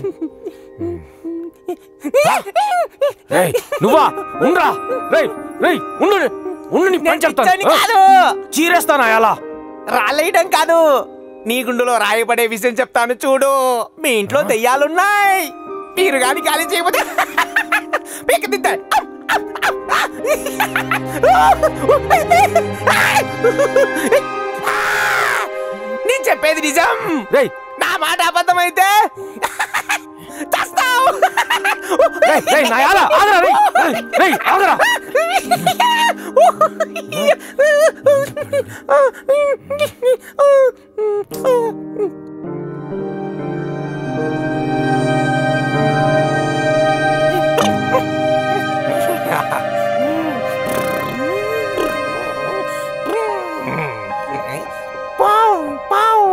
రేయ్ నువ్వా ఉండ్రా రేయ్ రేయ్ ఉండు ఉండు నీ పని పిచ్చోని చెప్తాను కాదు చీరేస్తానా ఎలా రాలేయడం కాదు నీ గుండెలో రాయబడే విషయం చెప్తాను చూడు మీ ఇంట్లో దెయ్యాలున్నాయి మీరు గాని ఖాళీ చేయకపోతే పీక తింటారు నేను చెప్పేది నిజం రేయ్ నా మాట అబద్ధమైతే చస్తావు రేయ్ రేయ్ నా ఎలా ఆగరా రేయ్ రేయ్, రేయ్ ఆగరా పావు పావు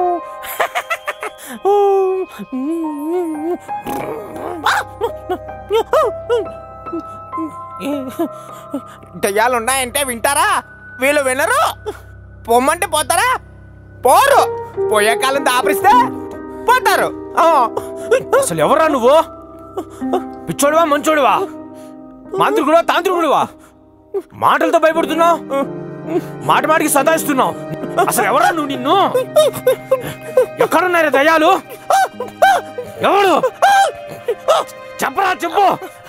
దయ్యాలున్నాయంటే వింటారా వీళ్ళు వినరు పొమ్మంటే పోతారా పోరు పోయే కాలం దాపరిస్తే పోతారు ఆ. అసలు ఎవరా నువ్వు పిచ్చోడివా మంచోడివా మాంత్రికుడువా తాంత్రికుడివా మాటలతో భయపడుతున్నావు మాట మాటికి సతాయిస్తున్నావు అసలు ఎవరా నువ్వు నిన్ను ఎక్కడున్నారే దయాలు ఎవడు చెప్పరా చెప్పు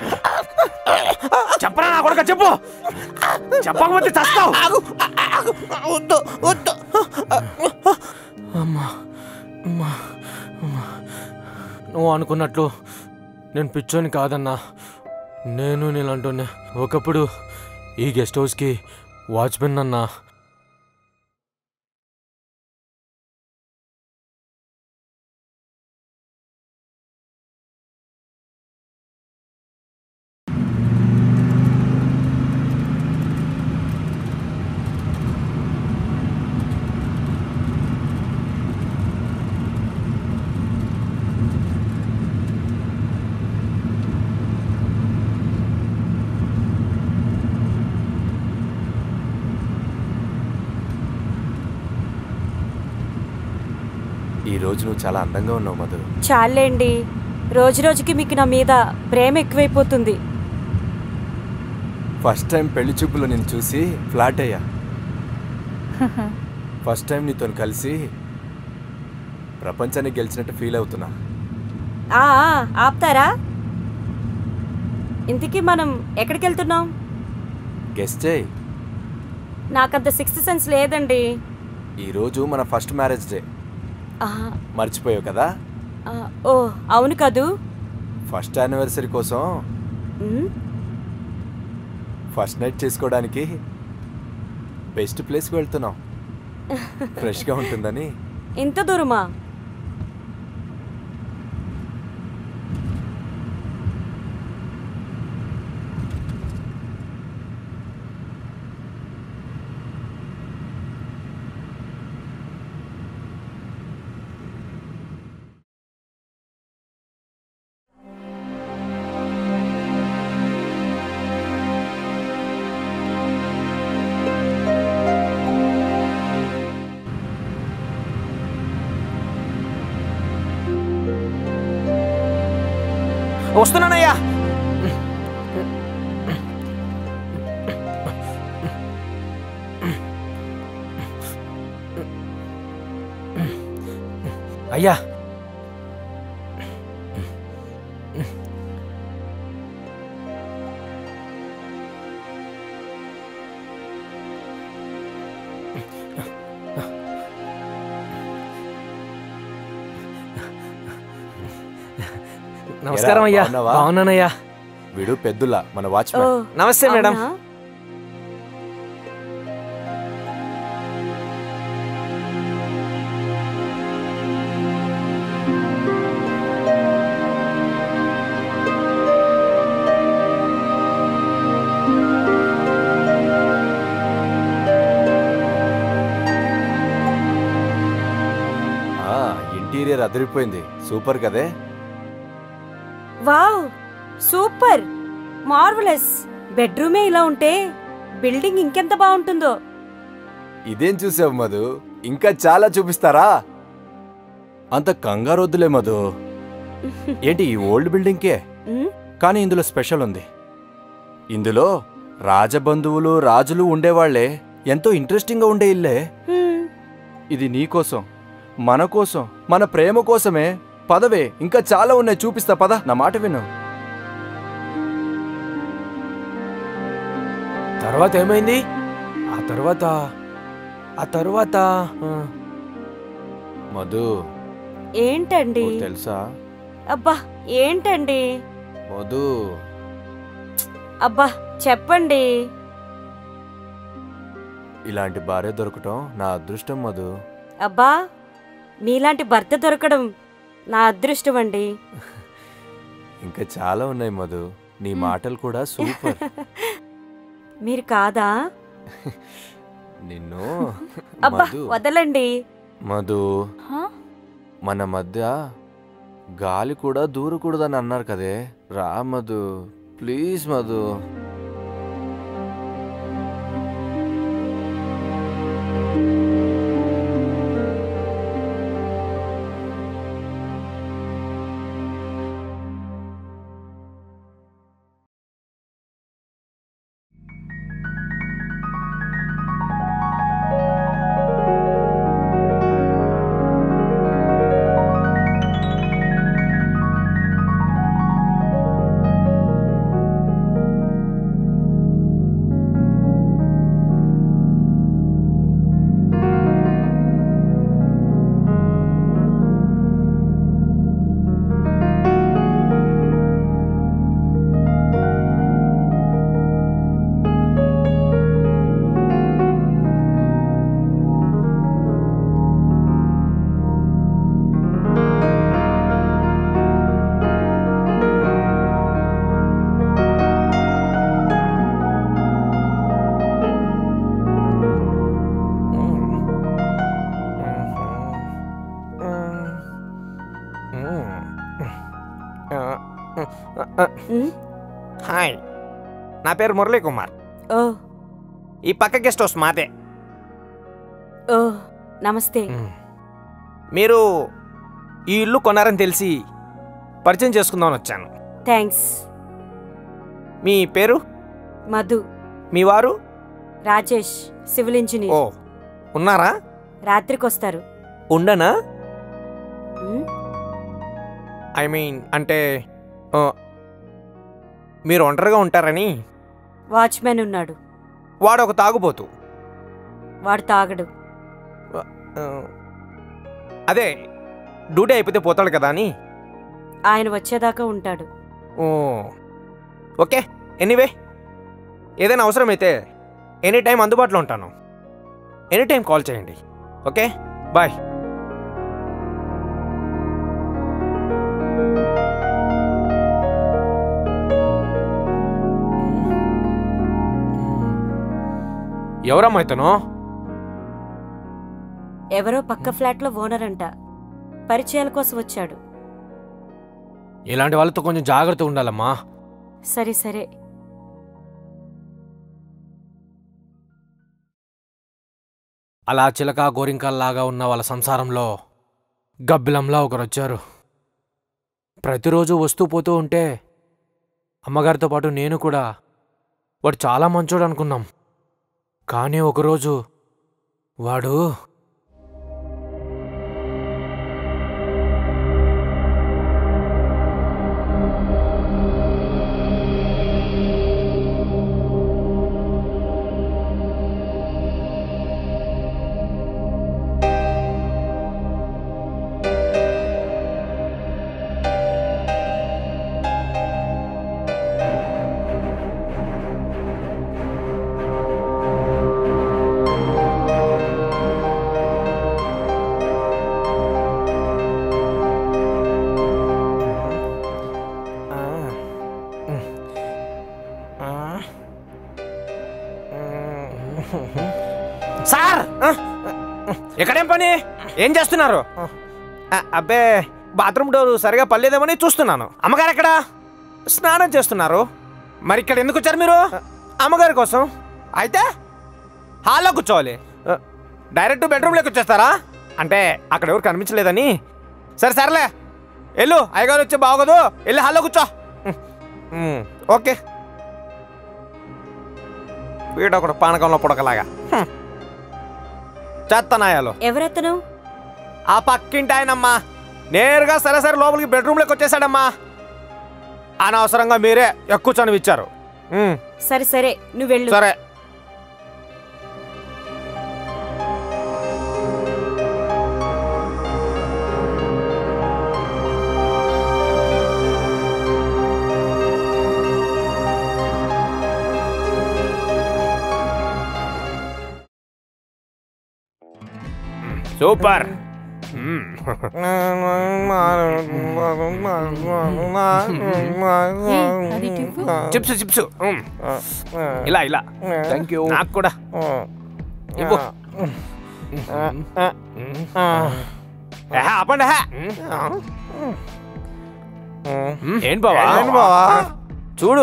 చెప్పరా నా కొడుక చెప్పు చెప్పకపోతే చస్తావు ఆగు, ఆగు, వద్దు వద్దు నువ్వు అనుకున్నట్లు నేను పిచ్చోని కాదన్నా నేను నేను అంటున్నా ఒకప్పుడు ఈ గెస్ట్ హౌస్కి వాచ్మెన్ అన్నా ఈ రోజు నువ్వు చాలా అందంగా ఉన్నావు మధు చాలేండి రోజు రోజుకి మీకు నా మీద ప్రేమ ఎక్కువైపోతుంది ఫస్ట్ టైం పెళ్లి చూపులో నేను చూసి ఫ్లాట్ అయ్యా ఫస్ట్ టైం నీతో కలిసి ప్రపంచాన్ని గెలిచినట్టు ఫీల్ అవుతున్నా ఆ ఆ, ఆపుతారా ఇంతకీ మనం ఎక్కడికి వెళ్తున్నాం గెస్ట్ చేయి నాకంత సిక్స్త్ సెన్స్ లేదండి ఈరోజు మన ఫస్ట్ మ్యారేజ్ డే ఆ, మర్చిపోయావు కదా ఆ, ఓ అవును కదూ ఫస్ట్ యానివర్సరీ కోసం ఉమ్, ఫస్ట్ నైట్ చేసుకోవడానికి బెస్ట్ ప్లేస్కి వెళ్తున్నాం ఫ్రెష్గా ఉంటుందని ఇంత దూరమా వస్తున్నానయ్యా అయ్యా నమస్కారం అయ్యా బాగున్నావా? బాగున్నానయ్యా వీడు పెద్దులా మన ఓ వాచ్మెన్ నమస్తే మేడం అవునా? ఆ, ఇంటీరియర్ అదిరిపోయింది సూపర్ కదే వావ్ సూపర్ మార్వలస్ బెడ్రూమే ఇలా ఉంటే బిల్డింగ్ ఇంకెంత బాగుంటుందో ఇదేం చూసావు మధు ఇంకా చాలా చూపిస్తారా అంత కంగారు వద్దులే మధు ఏంటి ఈ ఓల్డ్ బిల్డింగ్కే ఉమ్, కానీ ఇందులో స్పెషల్ ఉంది ఇందులో రాజబంధువులు రాజులు ఉండేవాళ్లే ఎంతో ఇంట్రెస్టింగ్గా ఉండే ఇల్లే ఉమ్. ఇది నీ కోసం మన కోసం మన ప్రేమ కోసమే పదవే ఇంకా చాలా ఉన్నాయి చూపిస్తా పద నా మాట విను తర్వాత ఏమైంది ఆ తర్వాత ఆ తర్వాత ఆ, మధు ఏంటండి నీకు తెలుసా అబ్బా ఏంటండి మధు అబ్బా చెప్పండి ఇలాంటి భార్య దొరకటం నా అదృష్టం మధు అబ్బా మీలాంటి భర్త దొరకడం నా అదృష్టం అండి ఇంకా చాలా ఉన్నాయి మధు నీ మాటలు కూడా సూపర్ మీరు కాదా నిన్ను అబ్బా మధు వదలండి మధు హా? మన మధ్య గాలి కూడా దూరకూడదని అన్నారు కదే రా Madhu please Madhu um, hi నా పేరు మురళీ కుమార్ ఓ ఈ పక్క గెస్ట్ హౌస్ మాదే ఓ నమస్తే ఉమ్. మీరు ఈ ఇల్లు కొన్నారని తెలిసి పరిచయం చేసుకుందామని వచ్చాను థ్యాంక్స్ మీ పేరు మధు మీ వారు రాజేష్ సివిల్ ఓ ఇంజనీర్ ఉన్నారా రాత్రికి వస్తారు ఉండనా ఉమ్, ఐ మీన్ అంటే ఆ, మీరు ఒంటరిగా ఉంటారని వాచ్మెన్ ఉన్నాడు వాడు ఒక తాగుబోతు వాడు తాగడు ఆ, అదే డ్యూటీ అయిపోతే పోతాడు కదా అని ఆయన వచ్చేదాకా ఉంటాడు ఓ ఓకే ఎనీవే ఏదైనా అవసరమైతే ఎనీ టైం అందుబాటులో ఉంటాను ఎనీ టైం కాల్ చేయండి ఓకే బాయ్ ఎవరమ్మా ఇతను ఎవరో పక్క ఫ్లాట్లో ఓనర్ అంట పరిచయాల కోసం వచ్చాడు ఇలాంటి వాళ్ళతో కొంచెం జాగ్రత్త ఉండాలమ్మా సరే సరే అలా చిలక గోరింకల్లాగా ఉన్న వాళ్ళ సంసారంలో గబ్బిలంలా ఒకరు వచ్చారు ప్రతిరోజు వస్తూ పోతూ ఉంటే అమ్మగారితో పాటు నేను కూడా వాడు చాలా మంచోడు అనుకున్నాం కానీ ఒకరోజు వాడు సార్ ఆ, ఎక్కడేం పని ఏం చేస్తున్నారు ఆ, అబ్బే బాత్రూమ్ డోర్ సరిగా పర్లేదేమని చూస్తున్నాను అమ్మగారు ఎక్కడ స్నానం చేస్తున్నారు మరి ఇక్కడ ఎందుకు వచ్చారు మీరు అమ్మగారి కోసం అయితే హాల్లో కూర్చోవాలి ఆ, డైరెక్ట్ బెడ్రూమ్లోకి వచ్చేస్తారా అంటే అక్కడ ఎవరు కనిపించలేదని సరే సర్లే వెళ్ళు అయ్యగారు వచ్చి బాగోదు వెళ్ళి హాల్లో కూర్చో ఉమ్, ఓకే వీడొకడు పానకంలో పుడకలాగా హ్మ్. చేత్తనాయాలు ఎవరెత్తను ఆ పక్కింటి ఆయనమ్మా నేరుగా సరే సరే లోపలికి బెడ్రూమ్లోకి వచ్చేసాడమ్మా అనవసరంగా మీరే ఎక్కువ చనువు ఇచ్చారు ఉమ్, సరే సరే నువ్వు వెళ్ళు సరే సూపర్ అది టిప్పు. చిప్స్ చిప్స్ ఉమ్. ఇలా ఇలా థ్యాంక్ యూ నాకు కూడా ఇవ్వు ఏహే, ఆపండి ఏహే. ఏంటి బావా ఏంటి బావా? చూడు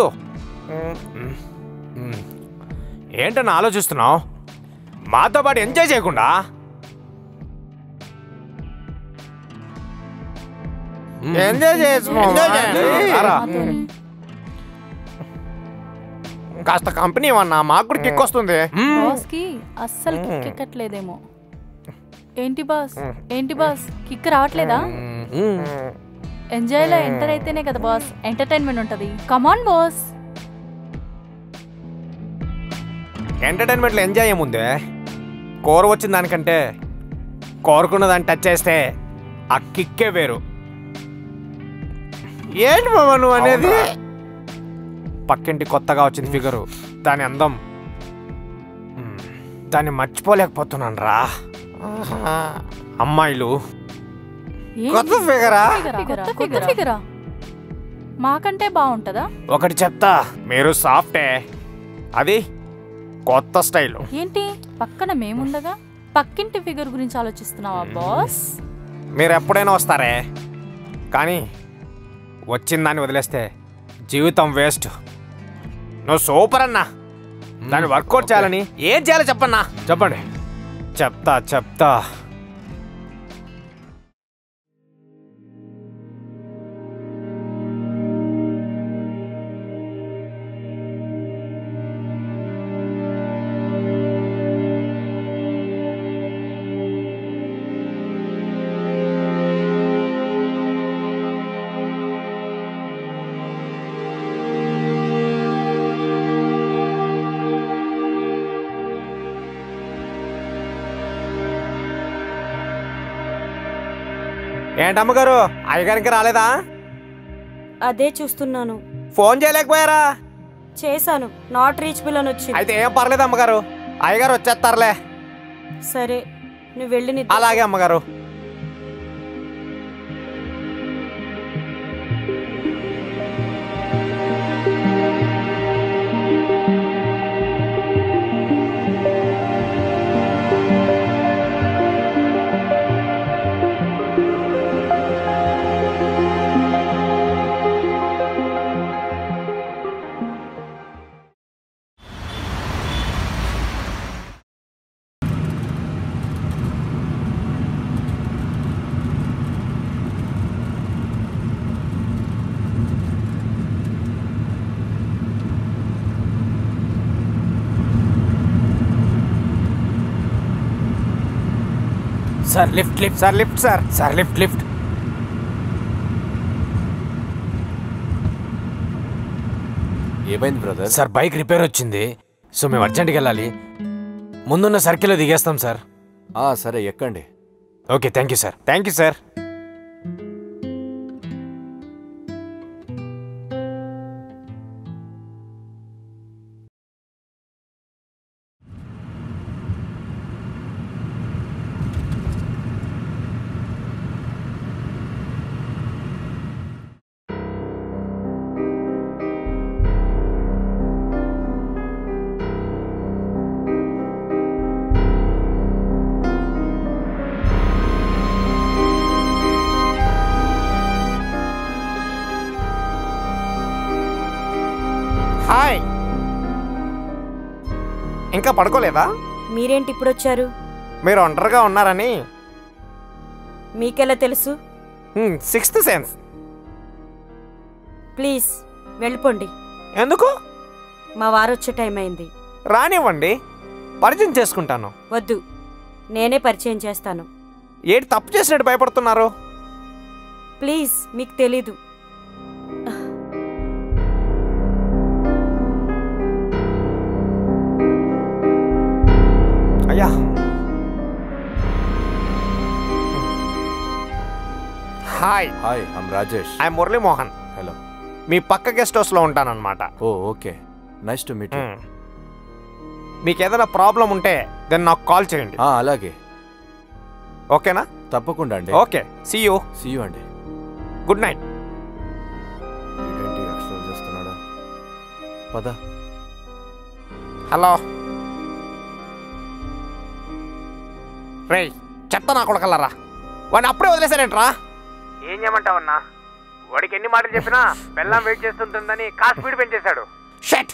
ఏంటని ఆలోచిస్తున్నావు మాతో పాటు ఎంజాయ్ చేయకుండా ఎంజాయ్ చేయొచ్చు మామ. ఎంజాయ్ చేయండి. రారా. నాతోని. కాస్త కంపెనీ ఇవ్వన్నా మాకు కూడా కిక్ వస్తుంది బాస్ కి అస్సలు కిక్ ఎక్కట్లేదేమో ఏంటి బాస్ ఏంటి బాస్ కిక్ రావట్లేదా ఎంజాయ్ లో ఎంటర్ అయితేనే కదా బాస్ ఎంటర్టైన్మెంట్ ఉంటది కమాన్ బాస్ ఎంటర్టైన్మెంట్లో ఎంజాయ్ ఏముంది కూర వచ్చిన దానికంటే కోరుకున్న దాన్ని టచ్ చేస్తే ఆ కిక్కే వేరు ఏంటి మామ నువ్వు అనేది పక్కింటి కొత్తగా వచ్చిన ఫిగరు దాని అందం మ్, దాన్ని మర్చిపోలేకపోతున్నాను రా అమ్మాయిలు ఏంటి? కొత్త ఫిగరా ఫిగరా? కొత్త ఫిగరా మాకంటే బాగుంటదా ఒకటి చెప్తా మీరు సాఫ్టే అది కొత్త స్టైల్ ఏంటి పక్కన మేముండగా పక్కింటి ఫిగర్ గురించి ఆలోచిస్తున్నావా బాస్ మీరు ఎప్పుడైనా వస్తారే కానీ వచ్చిన దాన్ని వదిలేస్తే జీవితం వేస్ట్ నువ్వు సూపర్ అన్నా దాన్ని వర్కౌట్ చేయాలని ఏం చేయాలో చెప్పన్నా చెప్పండి చెప్తా చెప్తా ఏంటమ్మగారు అయ్యగారికి రాలేదా అదే చూస్తున్నాను ఫోన్ చేయలేకపోయారా చేశాను నాట్ రీచబుల్ అని వచ్చింది అయితే ఏం పర్లేదు అమ్మగారు అయ్యగారు వచ్చేస్తారులే సరే నువ్వు వెళ్ళి నిద్ర అలాగే అమ్మగారు sir lift lift sir lift sir sir lift lift ఏమైంది బ్రదర్ సార్ బైక్ రిపేర్ వచ్చింది సో మేము అర్జెంట్కి వెళ్ళాలి ముందున్న సర్కిల్లో దిగేస్తాం సార్ ఆ, సరే ఎక్కండి okay thank you sir thank you sir hi ఇంకా పడుకోలేదా మీరేంటి ఇప్పుడు వచ్చారు మీరు ఒంటరిగా ఉన్నారని మీకెలా తెలుసు సిక్స్త్ సెన్స్ ప్లీజ్ వెళ్ళిపోండి ఎందుకు మా వారు వచ్చే టైం అయింది రానివ్వండి పరిచయం చేసుకుంటాను వద్దు నేనే పరిచయం చేస్తాను ఏంటి తప్పు చేసినట్టు భయపడుతున్నారు ప్లీజ్ మీకు తెలీదు అయ్యా hi hi I'm Rajesh I Muralimohan hello మీ పక్క గెస్ట్ హౌస్లో ఉంటానన్నమాట oh okay nice to meet hmm. మీకు ఏదైనా ప్రాబ్లం ఉంటే దెన్ నాకు కాల్ చేయండి అలాగే ఓకేనా తప్పకుండా అండి okay see you see you అండి గుడ్ నైట్ ఏంటి ఎక్స్ట్రా చేస్తున్నాడా పద హలో రేయ్ చెత్త నా కొడకలరా వాడిని అప్పుడే వదిలేశారేంట్రా ఏం చేయమంటావన్నా వాడికి ఎన్ని మాటలు చెప్పినా బెల్లం వెయిట్ చేస్తుంటుందని కా స్పీడ్ పెంచేశాడు షట్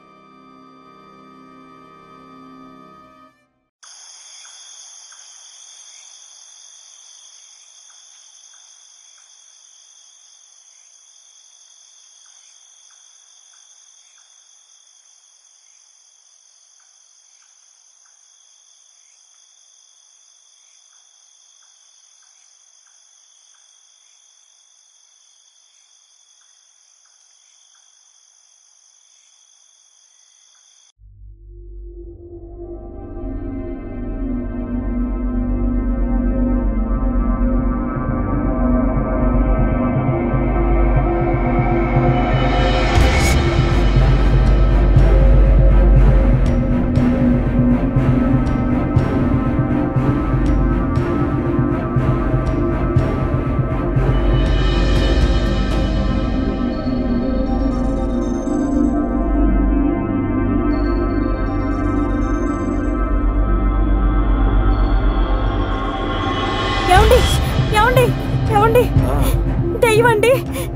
ఏమండి ఏమండి ఏమండి దెయ్యమండి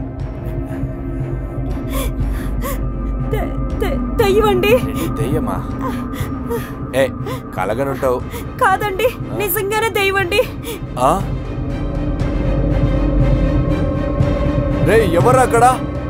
దె- దె- దెయ్యమండి ఏంటి దెయ్యమా ఏ కలగనుంటావు కాదండి నిజంగానే దెయ్యమండి ఆ? రే ఎవరు అక్కడ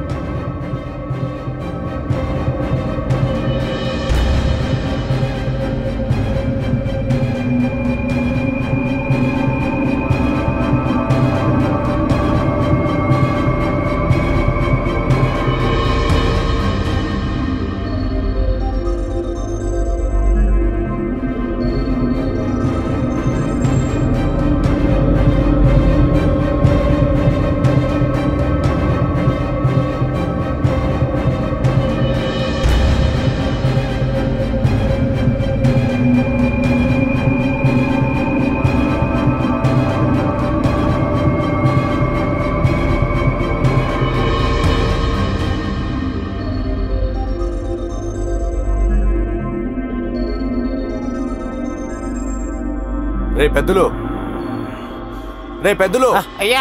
రే పెద్దలు రే పెద్దలు అయ్యా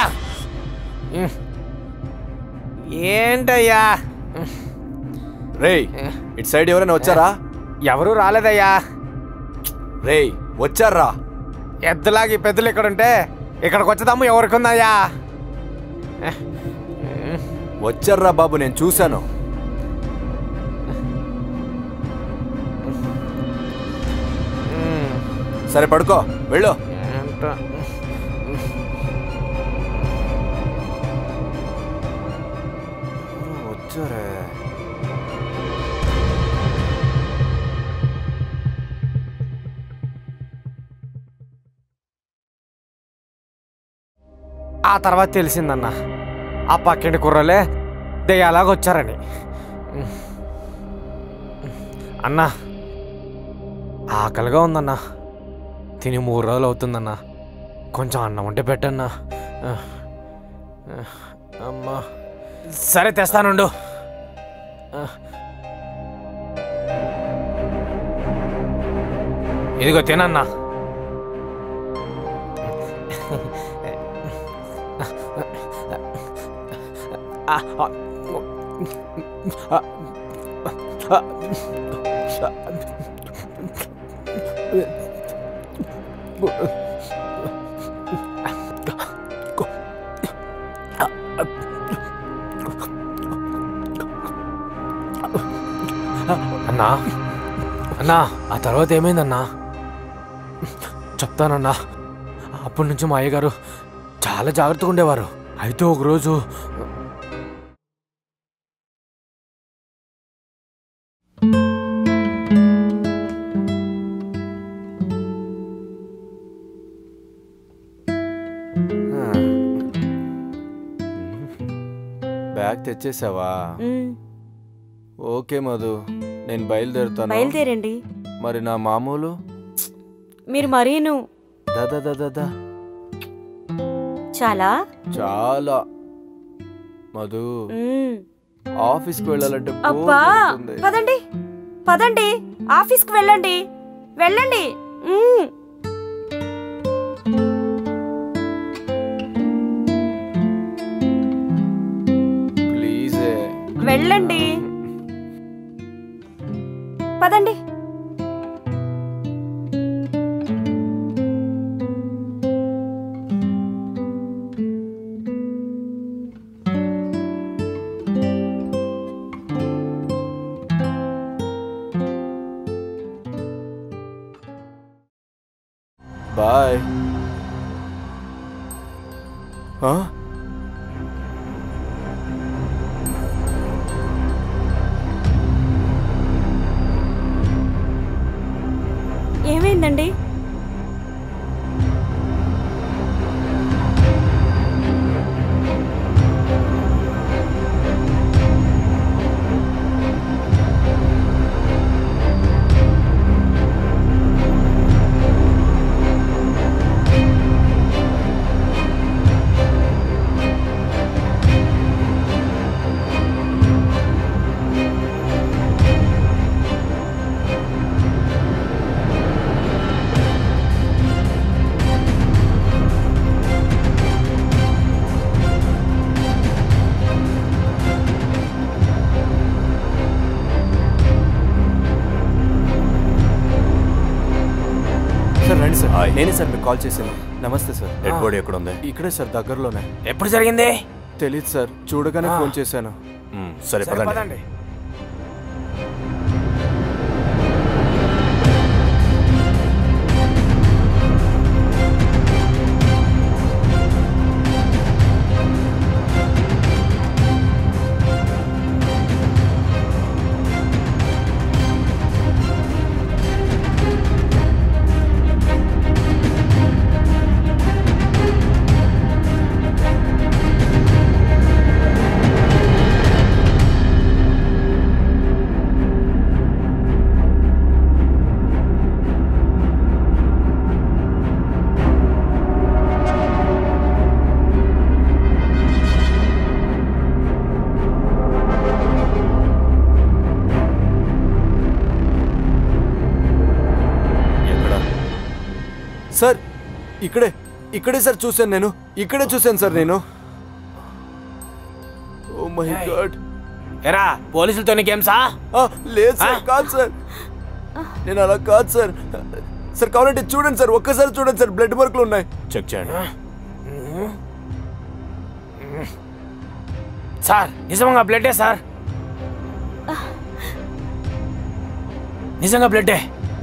ఏంటయ్యా రే ఇటు సైడ్ ఎవరైనా వచ్చారా ఎవరు రాలేదయ్యా రే వచ్చారా ఎద్దులాగి పెద్దలు ఇక్కడ ఉంటే ఇక్కడికి వచ్చేదమ్ము ఎవరికి ఉందయ్యా వచ్చారా బాబు నేను చూశాను సరే పడుకో వెళ్ళు ఏంటో. వచ్చారే ఆ తర్వాత తెలిసిందన్న ఆ పక్కింటి కుర్రలే దెయ్యాలాగా వచ్చారని అన్నా ఆకలిగా ఉందన్నా తిని మూడు రోజులు అవుతుందన్నా కొంచెం అన్నం ఉంటే పెట్టన్నా అమ్మా సరే తెస్తానుండు ఇదిగో తినన్నా అన్నా అన్నా ఆ తర్వాత ఏమైందన్నా చెప్తానన్నా అప్పటి నుంచి మా అయ్యగారు చాలా జాగ్రత్తగా ఉండేవారు అయితే ఒకరోజు బ్యాగ్ తెచ్చేసావా మ్, ఓకే మధు నేను బయలుదేరుతాను బయలుదేరండి మరి నా మామూలు మీరు మరీను దాదా దాదా దా చాలా చాలా మధు మ్, ఆఫీస్కి వెళ్ళాలంటే bore అబ్బా కొడుతుంది. పదండి పదండి ఆఫీస్కి వెళ్ళండి వెళ్ళండి మ్. ప్లీజే వెళ్ళండి పదండి బాయ్ ఆ? ఏమైందండి సార్ రండి సార్ నేనే సార్ మీకు కాల్ చేశాను నమస్తే సార్ డెడ్ బాడీ ఎక్కడ ఉంది ఇక్కడే సార్ దగ్గరలోనే ఎప్పుడు జరిగింది తెలియదు సార్ చూడగానే ఫోన్ చేశాను సరే పదండి ఎక్కడ సార్ ఇక్కడే ఇక్కడే సార్ చూశాను నేను ఇక్కడే చూశాను సార్ నేను ఓ మై Hey. గాడ్ ఎరా పోలీసులతో నీకేంసా లేదు సార్ ఆ? కాదు సార్ నేను అలా కాదు సార్ సార్ కావాలంటే చూడండి సార్ ఒక్కసారి చూడండి సార్ బ్లడ్ మార్కులు ఉన్నాయి చెక్ చేయండి సార్ నిజంగా బ్లడ్డే సార్ నిజంగా బ్లడ్డే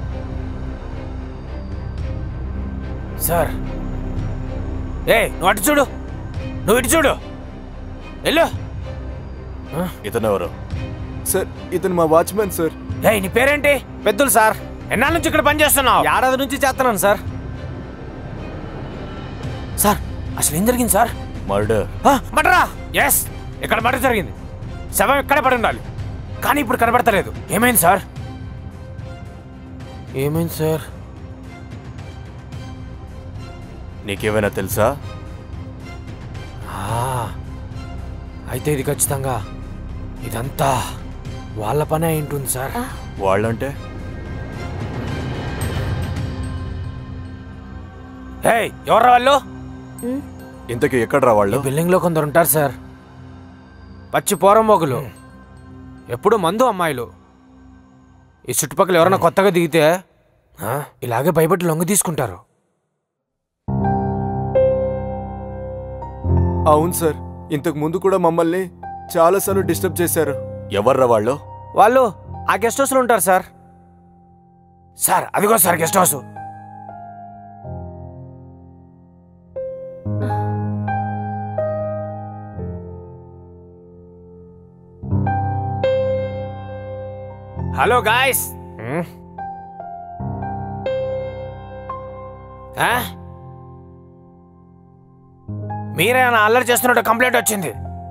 సార్ ఏ నువ్వు అటు చూడు నువ్వు ఇటు చూడు వెళ్ళు ఇతను ఎవరు సార్ ఇతను మా వాచ్మెన్ సార్ ఏ నీ పేరేంటి పెద్దలు సార్ ఎన్నాళ్ళ నుంచి ఇక్కడ పని చేస్తున్నావు ఏడాది నుంచి చేస్తున్నాను సార్ సార్ అసలు ఏం జరిగింది సార్ మర్డర్ మటరా ఎస్ ఇక్కడ మటర్ జరిగింది శవం ఇక్కడే పడి ఉండాలి కానీ ఇప్పుడు కనబడతలేదు ఏమైంది సార్ ఏమైంది సార్ నీకేమైనా తెలుసా ఆ, అయితే ఇది ఖచ్చితంగా ఇదంతా వాళ్ళ పనే అయి ఉంటుంది సార్ వాళ్ళంటే హే ఎవరు వాళ్ళు ఇంతకీ ఎక్కడ్రా వాళ్ళు బిల్డింగ్ లో కొందరు ఉంటారు సార్ పచ్చి పోరంబోగులు ఎప్పుడు మందు అమ్మాయిలు ఈ చుట్టుపక్కల ఎవరైనా కొత్తగా దిగితే ఆ, ఇలాగే భయపడి లొంగ తీసుకుంటారు అవును సార్ ఇంతకు ముందు కూడా మమ్మల్ని చాలాసార్లు డిస్టర్బ్ చేశారు ఎవర్రా వాళ్ళు వాళ్ళు ఆ గెస్ట్ హౌస్లో ఉంటారు సార్ సార్ అదిగో sir guest house hello guys hmm? మీరేనా అల్లరి చేస్తున్నట్టు కంప్లైంట్ వచ్చింది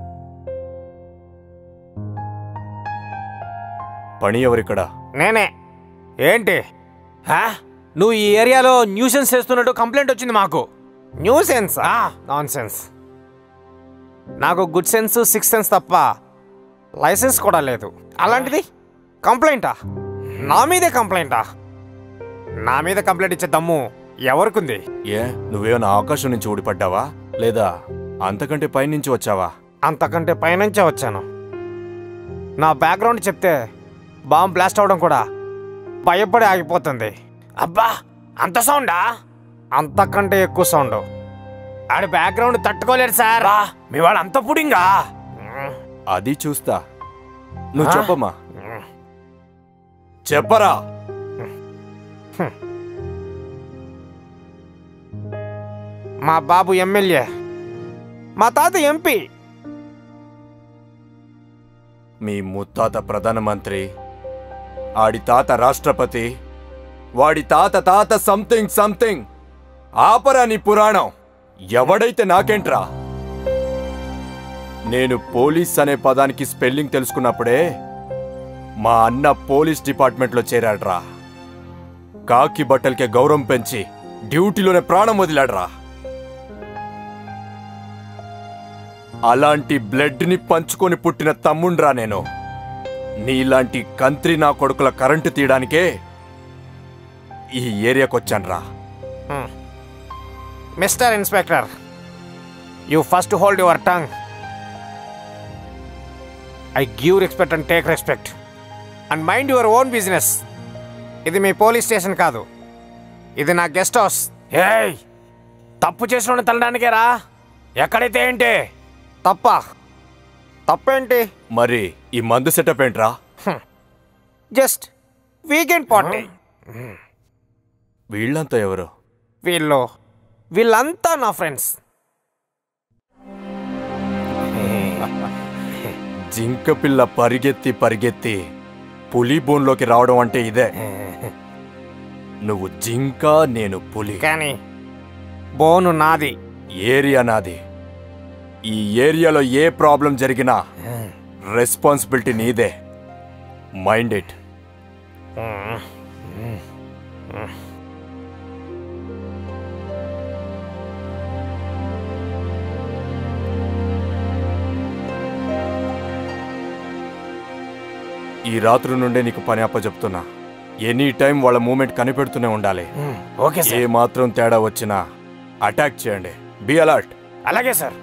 పని ఎవరిక్కడ నేనే ఏంటి ఆ? నువ్వు ఈ ఏరియాలో న్యూసెన్స్ చేస్తున్నట్టు కంప్లైంట్ వచ్చింది మాకు న్యూ సెన్స్ ఆ. నాన్ సెన్స్ నాకు గుడ్ సెన్స్ సిక్స్ సెన్స్ తప్ప లైసెన్స్ కూడా లేదు అలాంటిది కంప్లైంటా నా మీదే కంప్లైంటా నా మీద కంప్లైంట్ ఇచ్చే దమ్ము ఎవరికుంది ఏ నువ్వేమైనా ఆకాశం నుంచి ఊడిపడ్డావా లేదా అంతకంటే పైనుంచి వచ్చావా అంతకంటే పైనుంచే వచ్చాను నా బ్యాక్గ్రౌండ్ చెప్తే బాంబ్ బ్లాస్ట్ అవడం కూడా భయపడి ఆగిపోతుంది అబ్బా అంత సౌండా అంతకంటే ఎక్కువ సౌండ్ ఆడి బ్యాక్గ్రౌండ్ తట్టుకోలేరు సార్ మీ వాడు అంత పుడింగా అది చూస్తా నువ్వు ఆ? చెప్పమ్మా చెప్పరా మా బాబు ఎమ్మెల్యే మా తాత ఎంపీ మీ ముత్తాత ప్రధానమంత్రి ఆడి తాత రాష్ట్రపతి వాడి తాత తాత సంథింగ్ సంథింగ్ ఆపరా నీ పురాణం ఎవడైతే నాకేంట్రా నేను పోలీస్ అనే పదానికి స్పెల్లింగ్ తెలుసుకున్నప్పుడే మా అన్న పోలీస్ డిపార్ట్మెంట్లో చేరాడ్రా కాకి బట్టలకే గౌరవం పెంచి డ్యూటీలోనే ప్రాణం వదిలాడ్రా అలాంటి బ్లడ్ని పంచుకొని పుట్టిన తమ్ముండ్రా నేను నీలాంటి కంత్రి నా కొడుకుల కరెంటు తీయడానికే ఈ ఏరియాకొచ్చాన్రా mister inspector you first hold your tongue I give respect and take respect and mind your own business ఇది మీ పోలీస్ స్టేషన్ కాదు ఇది నా గెస్ట్ హౌస్ ఏయ్ తప్పు చేసిన తల్లడానికే రా ఎక్కడైతే ఏంటి తప్ప తప్పేంటి మరి ఈ మందు సెటప్ ఏంట్రా జస్ట్ వీకెండ్ పార్టీ వీళ్ళంతా ఎవరు వీళ్ళు వీళ్ళంతా నా ఫ్రెండ్స్ జింక పిల్ల పరిగెత్తి పరిగెత్తి పులి బోన్లోకి రావడం అంటే ఇదే నువ్వు జింక నేను పులి కానీ బోను నాది ఏరియా నాది ఈ ఏరియాలో ఏ ప్రాబ్లం జరిగినా రెస్పాన్సిబిలిటీ నీదే మైండ్ ఇట్ ఈ రాత్రి నుండే నీకు పని అప్పచెప్తున్నా ఎనీ టైం వాళ్ళ మూమెంట్ కనిపెడుతూనే ఉండాలి ఓకే ఏ సార్ మాత్రం తేడా వచ్చినా అటాక్ చేయండి బి అలర్ట్ అలాగే సార్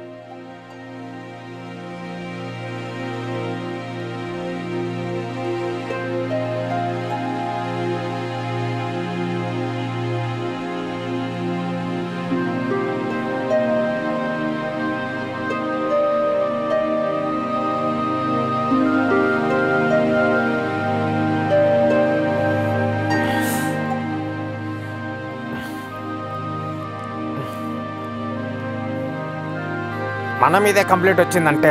మన మీదే కంప్లైంట్ వచ్చిందంటే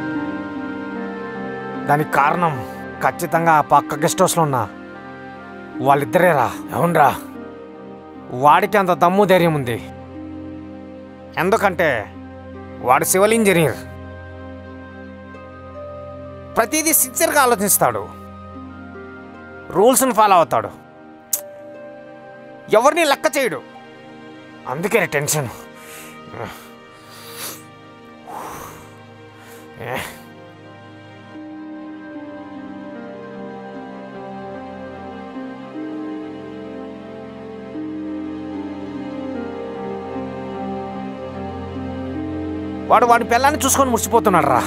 దానికి కారణం ఖచ్చితంగా ఆ పక్క గెస్ట్ హౌస్లో ఉన్న వాళ్ళిద్దరేరా అవునరా వాడికి అంత దమ్ము ధైర్యం ఉంది ఎందుకంటే వాడు సివిల్ ఇంజనీర్ ప్రతిదీ సిన్సియర్గా ఆలోచిస్తాడు రూల్స్ని ఫాలో అవుతాడు ఎవరిని లెక్క చేయడు అందుకే టెన్షన్ వాడు వాడి పిల్లాన్ని చూసుకొని మురిసిపోతున్నాడు రా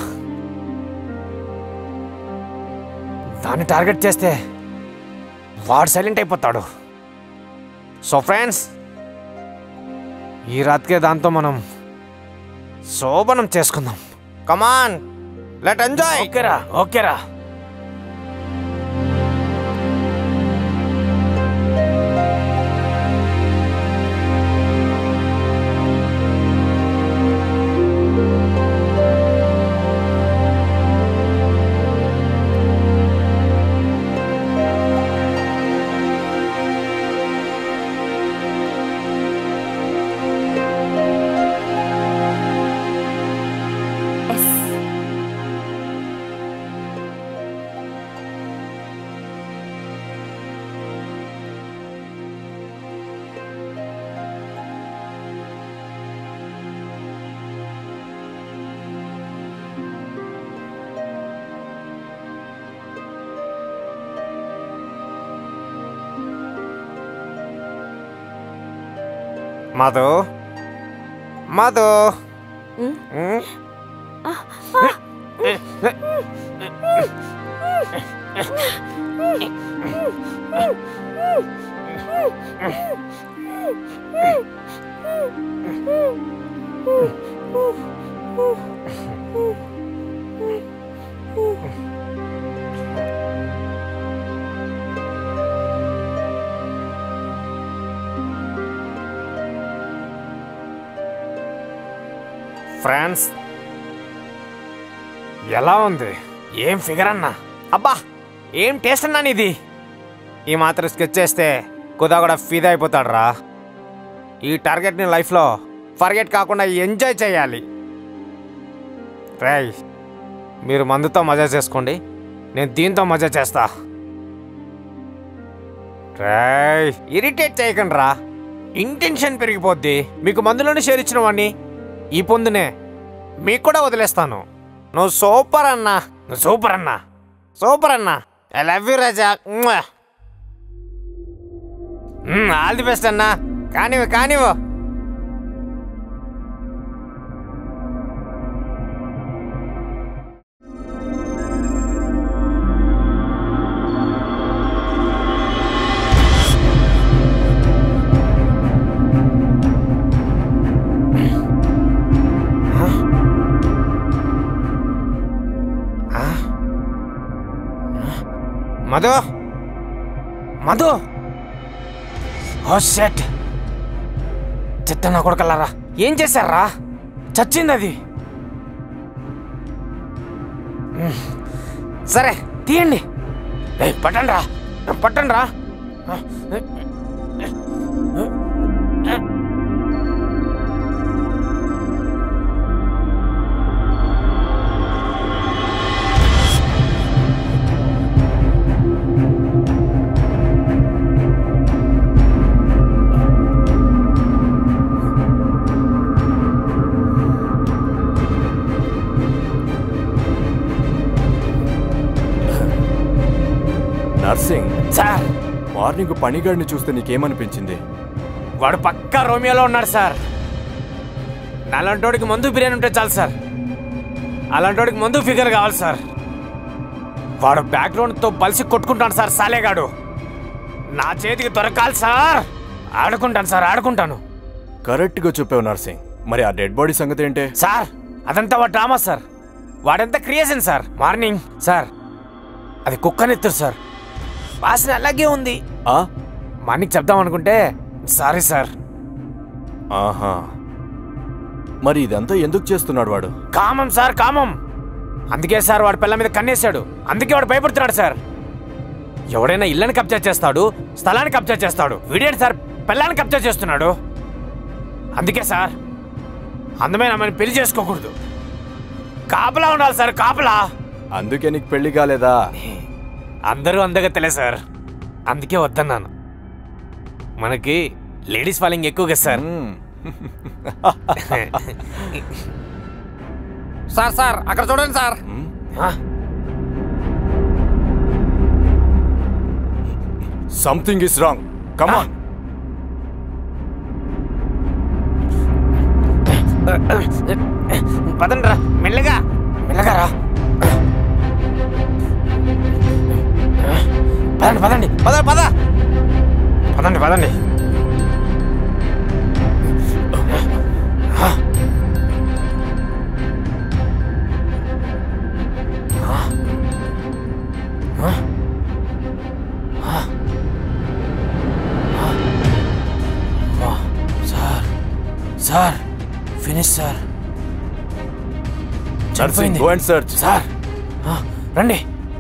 దాన్ని టార్గెట్ చేస్తే వాడు సైలెంట్ అయిపోతాడు సో ఫ్రెండ్స్ ఈ రాత్రికే దాంతో మనం శోభనం చేసుకుందాం కమాన్ లెట్ ఎంజాయ్ ఓకేరా ఓకేరా Madhu Madhu um. Um. France ఎలా ఉంది ఏం ఫిగర్ అన్నా అబ్బా ఏం టేస్ట్ అన్నా ఇది ఈ మాత్రం స్కెచ్ చేస్తే కుదా కూడా ఫీదా అయిపోతాడు రా ఈ టార్గెట్ని లైఫ్లో ఫర్గెట్ కాకుండా ఎంజాయ్ చేయాలి రేయ్ మీరు మందుతో మజా చేసుకోండి నేను దీంతో మజా చేస్తా రేయ్ ఇరిటేట్ చేయకండి రా ఇంటెన్షన్ పెరిగిపోద్ది మీకు మందులోనే షేర్ ఇచ్చిన వాడిని ఈ పొందునే మీకు కూడా వదిలేస్తాను నువ్వు సూపర్ అన్నా నువ్వు సూపర్ అన్నా సూపర్ అన్నా I love you Raja all the best అన్నా కానివ్వు కానివ్వు మధు మధు ఓ షెట్ చెత్త నా కొడుకల్లారా ఏం చేశారా చచ్చింది అది మ్. సరే తీయండి ఏయ్, పట్టండి రా పట్టండి రా నర్సింగ్ సార్ మార్నింగ్ పనిగాడిని చూస్తే నీకేమనిపించింది వాడు పక్కా రోమియోలో ఉన్నాడు సార్ అలాంటోడికి మందు బిర్యానీ ఉంటే చాలు సార్ అలాంటోడికి మందు ఫిగర్ కావాలి సార్ వాడు బ్యాక్గ్రౌండ్తో బలిసి కొట్టుకుంటాను సార్ సాలేగాడు నా చేతికి దొరకాలి సార్ ఆడుకుంటాను సార్ ఆడుకుంటాను కరెక్ట్గా చెప్పావు నర్సింగ్ మరి ఆ డెడ్ బాడీ సంగతి ఏంటే సార్ అదంతా వాడు డ్రామా సార్ వాడంతా క్రియేషన్ సార్ మార్నింగ్ సార్ అది కుక్కనెత్తురు సార్ వాసన అలాగే ఉంది ఆ? మార్నింగ్ చెప్దాం అనుకుంటే సారీ సార్ ఆహా మరి ఇదంతా ఎందుకు చేస్తున్నాడు వాడు కామం సార్ కామం అందుకే సార్ వాడి పిల్ల మీద కన్నేశాడు అందుకే వాడు భయపడుతున్నాడు సార్ ఎవడైనా ఇళ్ళని కబ్జా చేస్తాడు స్థలాన్ని కబ్జా చేస్తాడు వీడేంటి సార్ పిల్లాన్ని కబ్జా చేస్తున్నాడు అందుకే సార్ అందమైన అమ్మాయిని పెళ్లి చేసుకోకూడదు కాపలా ఉండాలి సార్ కాపలా అందుకే నీకు పెళ్లి కాలేదా అందరూ అందగత్తలే సార్ అందుకే వద్దన్నాను మనకి లేడీస్ ఫాలోయింగ్ ఎక్కువ కదా సార్ మ్మ్. సార్ సార్ అక్కడ చూడండి sir something is wrong come on పదండి రా మెల్లగా మెల్లగా రా పదండి పదండి పద పద పదండి పదండి sir sir finish sir Narsing go and search sir ఆ, రండి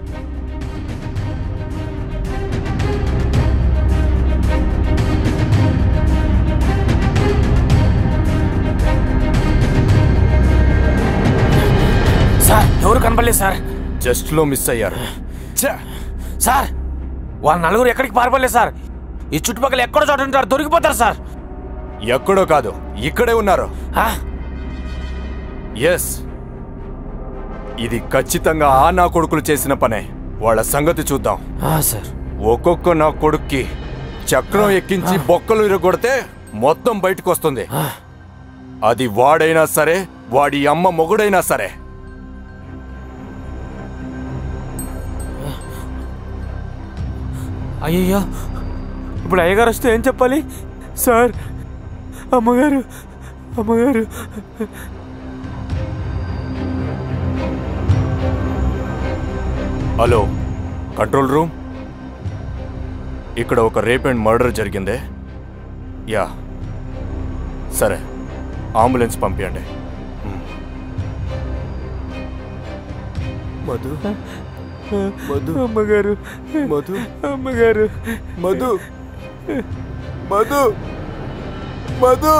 సార్ ఎవరు కనపడలేదు సార్ జస్ట్ లో మిస్ అయ్యారు ఛే! సార్ వాళ్ళ నలుగురు ఎక్కడికి పారిపోలేదు సార్ ఈ చుట్టుపక్కల ఎక్కడో చోట ఉంటారు దొరికిపోతారు సార్ ఎక్కడో కాదు ఇక్కడే ఉన్నారు ఆ, ఎస్ ఇది ఖచ్చితంగా ఆ నా కొడుకులు చేసిన పనే వాళ్ళ సంగతి చూద్దాం ఆ, సార్ ఒక్కొక్క నా కొడుక్కి చక్రం ఎక్కించి బొక్కలు ఇరగొడితే మొత్తం బయటకు వస్తుంది అది వాడైనా సరే వాడి అమ్మ మొగుడైనా సరే అయ్యయ్యో ఇప్పుడు అయ్యగారు వస్తే ఏం చెప్పాలి సార్ అమ్మగారు అమ్మగారు హలో కంట్రోల్ రూమ్ ఇక్కడ ఒక రేప్ అండ్ మర్డర్ జరిగిందే యా సరే అంబులెన్స్ పంపించండి మధు మధు అమ్మగారు మధు అమ్మగారు మధు మధు మధు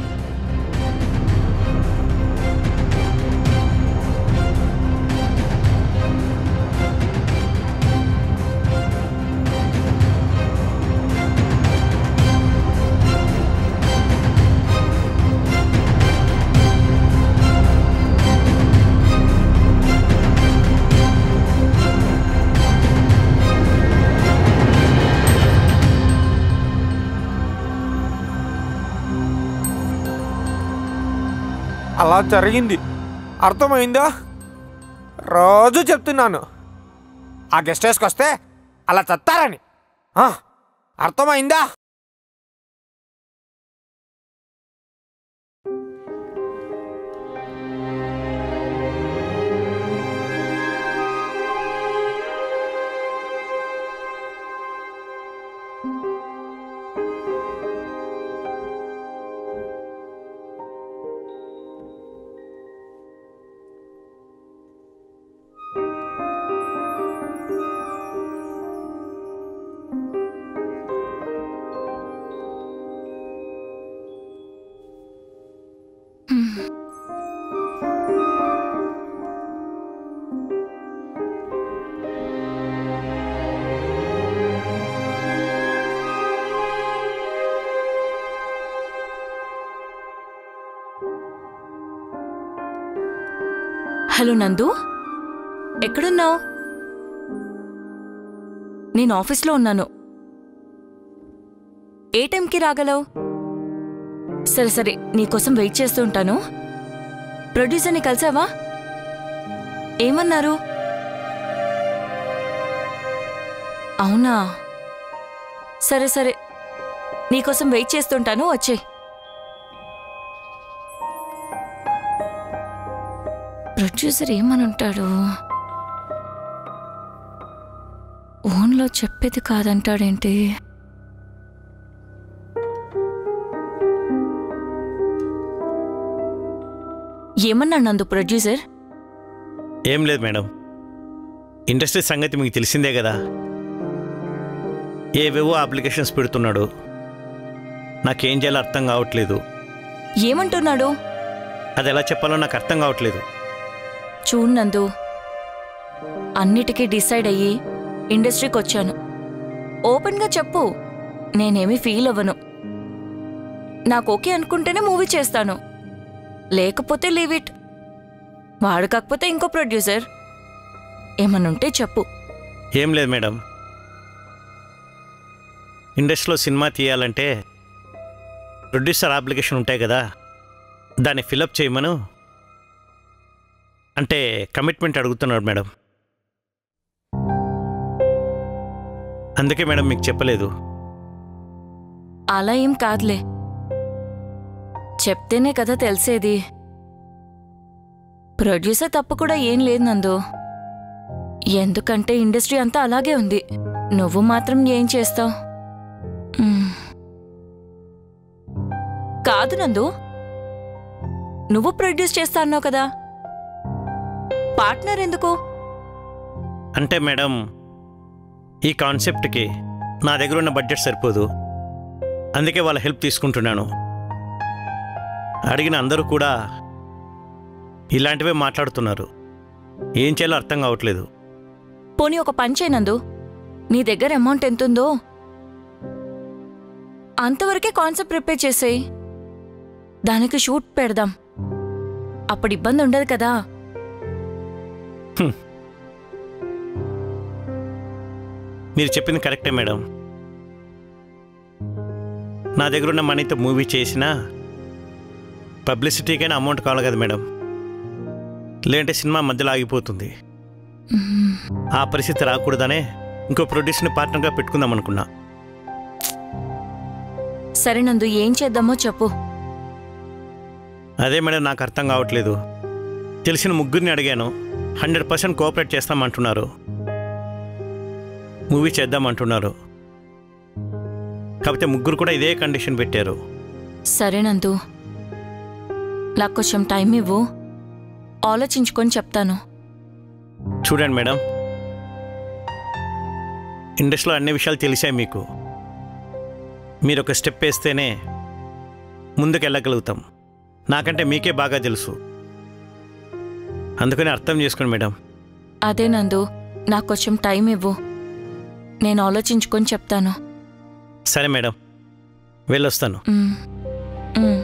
అలా జరిగింది అర్థమైందా రోజు చెప్తున్నాను ఆ గెస్ట్ హౌస్కి వస్తే అలా చత్తారని ఆ, అర్థమైందా హలో నందు ఎక్కడున్నావు నేను ఆఫీస్లో ఉన్నాను ఏ టైంకి రాగలవు సరే సరే నీకోసం వెయిట్ చేస్తూ ఉంటాను ప్రొడ్యూసర్ని కలిసావా ఏమన్నారు అవునా సరే సరే నీకోసం వెయిట్ చేస్తుంటాను వచ్చేయ్ ప్రొడ్యూసర్ ఏమని ఉంటాడు ఓన్లో చెప్పేది కాదంటాడేంటి ఏమన్నాడు నందు ప్రొడ్యూసర్ ఏం లేదు మేడం ఇండస్ట్రీ సంగతి మీకు తెలిసిందే కదా ఏవేవో అప్లికేషన్స్ పెడుతున్నాడు నాకేం చేయాలో అర్థం కావట్లేదు ఏమంటున్నాడు అది ఎలా చెప్పాలో నాకు అర్థం కావట్లేదు చూడు నందు అన్నిటికీ డిసైడ్ అయ్యి ఇండస్ట్రీకి వచ్చాను ఓపెన్గా చెప్పు నేనేమీ ఫీల్ అవ్వను నాకు ఓకే అనుకుంటేనే మూవీ చేస్తాను లేకపోతే లీవ్ ఇట్ వాడు కాకపోతే ఇంకో ప్రొడ్యూసర్ ఏమనుంటే చెప్పు ఏం లేదు మేడం ఇండస్ట్రీలో సినిమా తీయాలంటే ప్రొడ్యూసర్ అప్లికేషన్ ఉంటాయి కదా దాన్ని ఫిలప్ చేయమను అంటే కమిట్మెంట్ అడుగుతున్నాడు మేడం అందుకే మేడం మీకు చెప్పలేదు అలా ఏం కాదులే చెప్తేనే కదా తెలిసేది ప్రొడ్యూసర్ తప్పు కూడా ఏం లేదు నందు ఎందుకంటే ఇండస్ట్రీ అంతా అలాగే ఉంది నువ్వు మాత్రం ఏం చేస్తావు కాదు నందు నువ్వు ప్రొడ్యూస్ చేస్తా అన్నావు కదా పార్ట్నర్ ఎందుకు అంటే మేడం ఈ కాన్సెప్ట్కి నా దగ్గర ఉన్న బడ్జెట్ సరిపోదు అందుకే వాళ్ళ హెల్ప్ తీసుకుంటున్నాను అడిగిన అందరూ కూడా ఇలాంటివే మాట్లాడుతున్నారు ఏం చేయాలో అర్థం కావట్లేదు పోనీ ఒక పని చేయనందు నీ దగ్గర అమౌంట్ ఎంతుందో అంతవరకే కాన్సెప్ట్ ప్రిపేర్ చేసేయి దానికి షూట్ పెడదాం అప్పుడు ఇబ్బంది ఉండదు కదా మీరు చెప్పింది కరెక్టే మేడం నా దగ్గర ఉన్న మనీతో మూవీ చేసినా పబ్లిసిటీకైనా అమౌంట్ కావాలి కదా మేడం లేదంటే సినిమా మధ్యలో ఆగిపోతుంది ఆ పరిస్థితి రాకూడదనే ఇంకో ప్రొడ్యూసర్ని పార్ట్నర్గా పెట్టుకుందాం అనుకున్నా సరే నందు ఏం చేద్దామో చెప్పు అదే మేడం నాకు అర్థం కావట్లేదు తెలిసిన ముగ్గురిని అడిగాను హండ్రెడ్ పర్సెంట్ కోఆపరేట్ చేస్తామంటున్నారు మూవీ చేద్దామంటున్నారు కాకపోతే ముగ్గురు కూడా ఇదే కండిషన్ పెట్టారు సరే నందు నాకు కొంచెం టైం ఇవ్వు ఆలోచించుకొని చెప్తాను చూడండి మేడం ఇండస్ట్రీలో అన్ని విషయాలు తెలిసాయి మీకు మీరు ఒక స్టెప్ వేస్తేనే ముందుకు వెళ్ళగలుగుతాం నాకంటే మీకే బాగా తెలుసు అందుకని అర్థం చేసుకోండి మేడం అదే నందు నాకు కొంచెం టైం ఇవ్వు నేను ఆలోచించుకొని చెప్తాను సరే మేడం వెళ్ళొస్తాను మ్, మ్.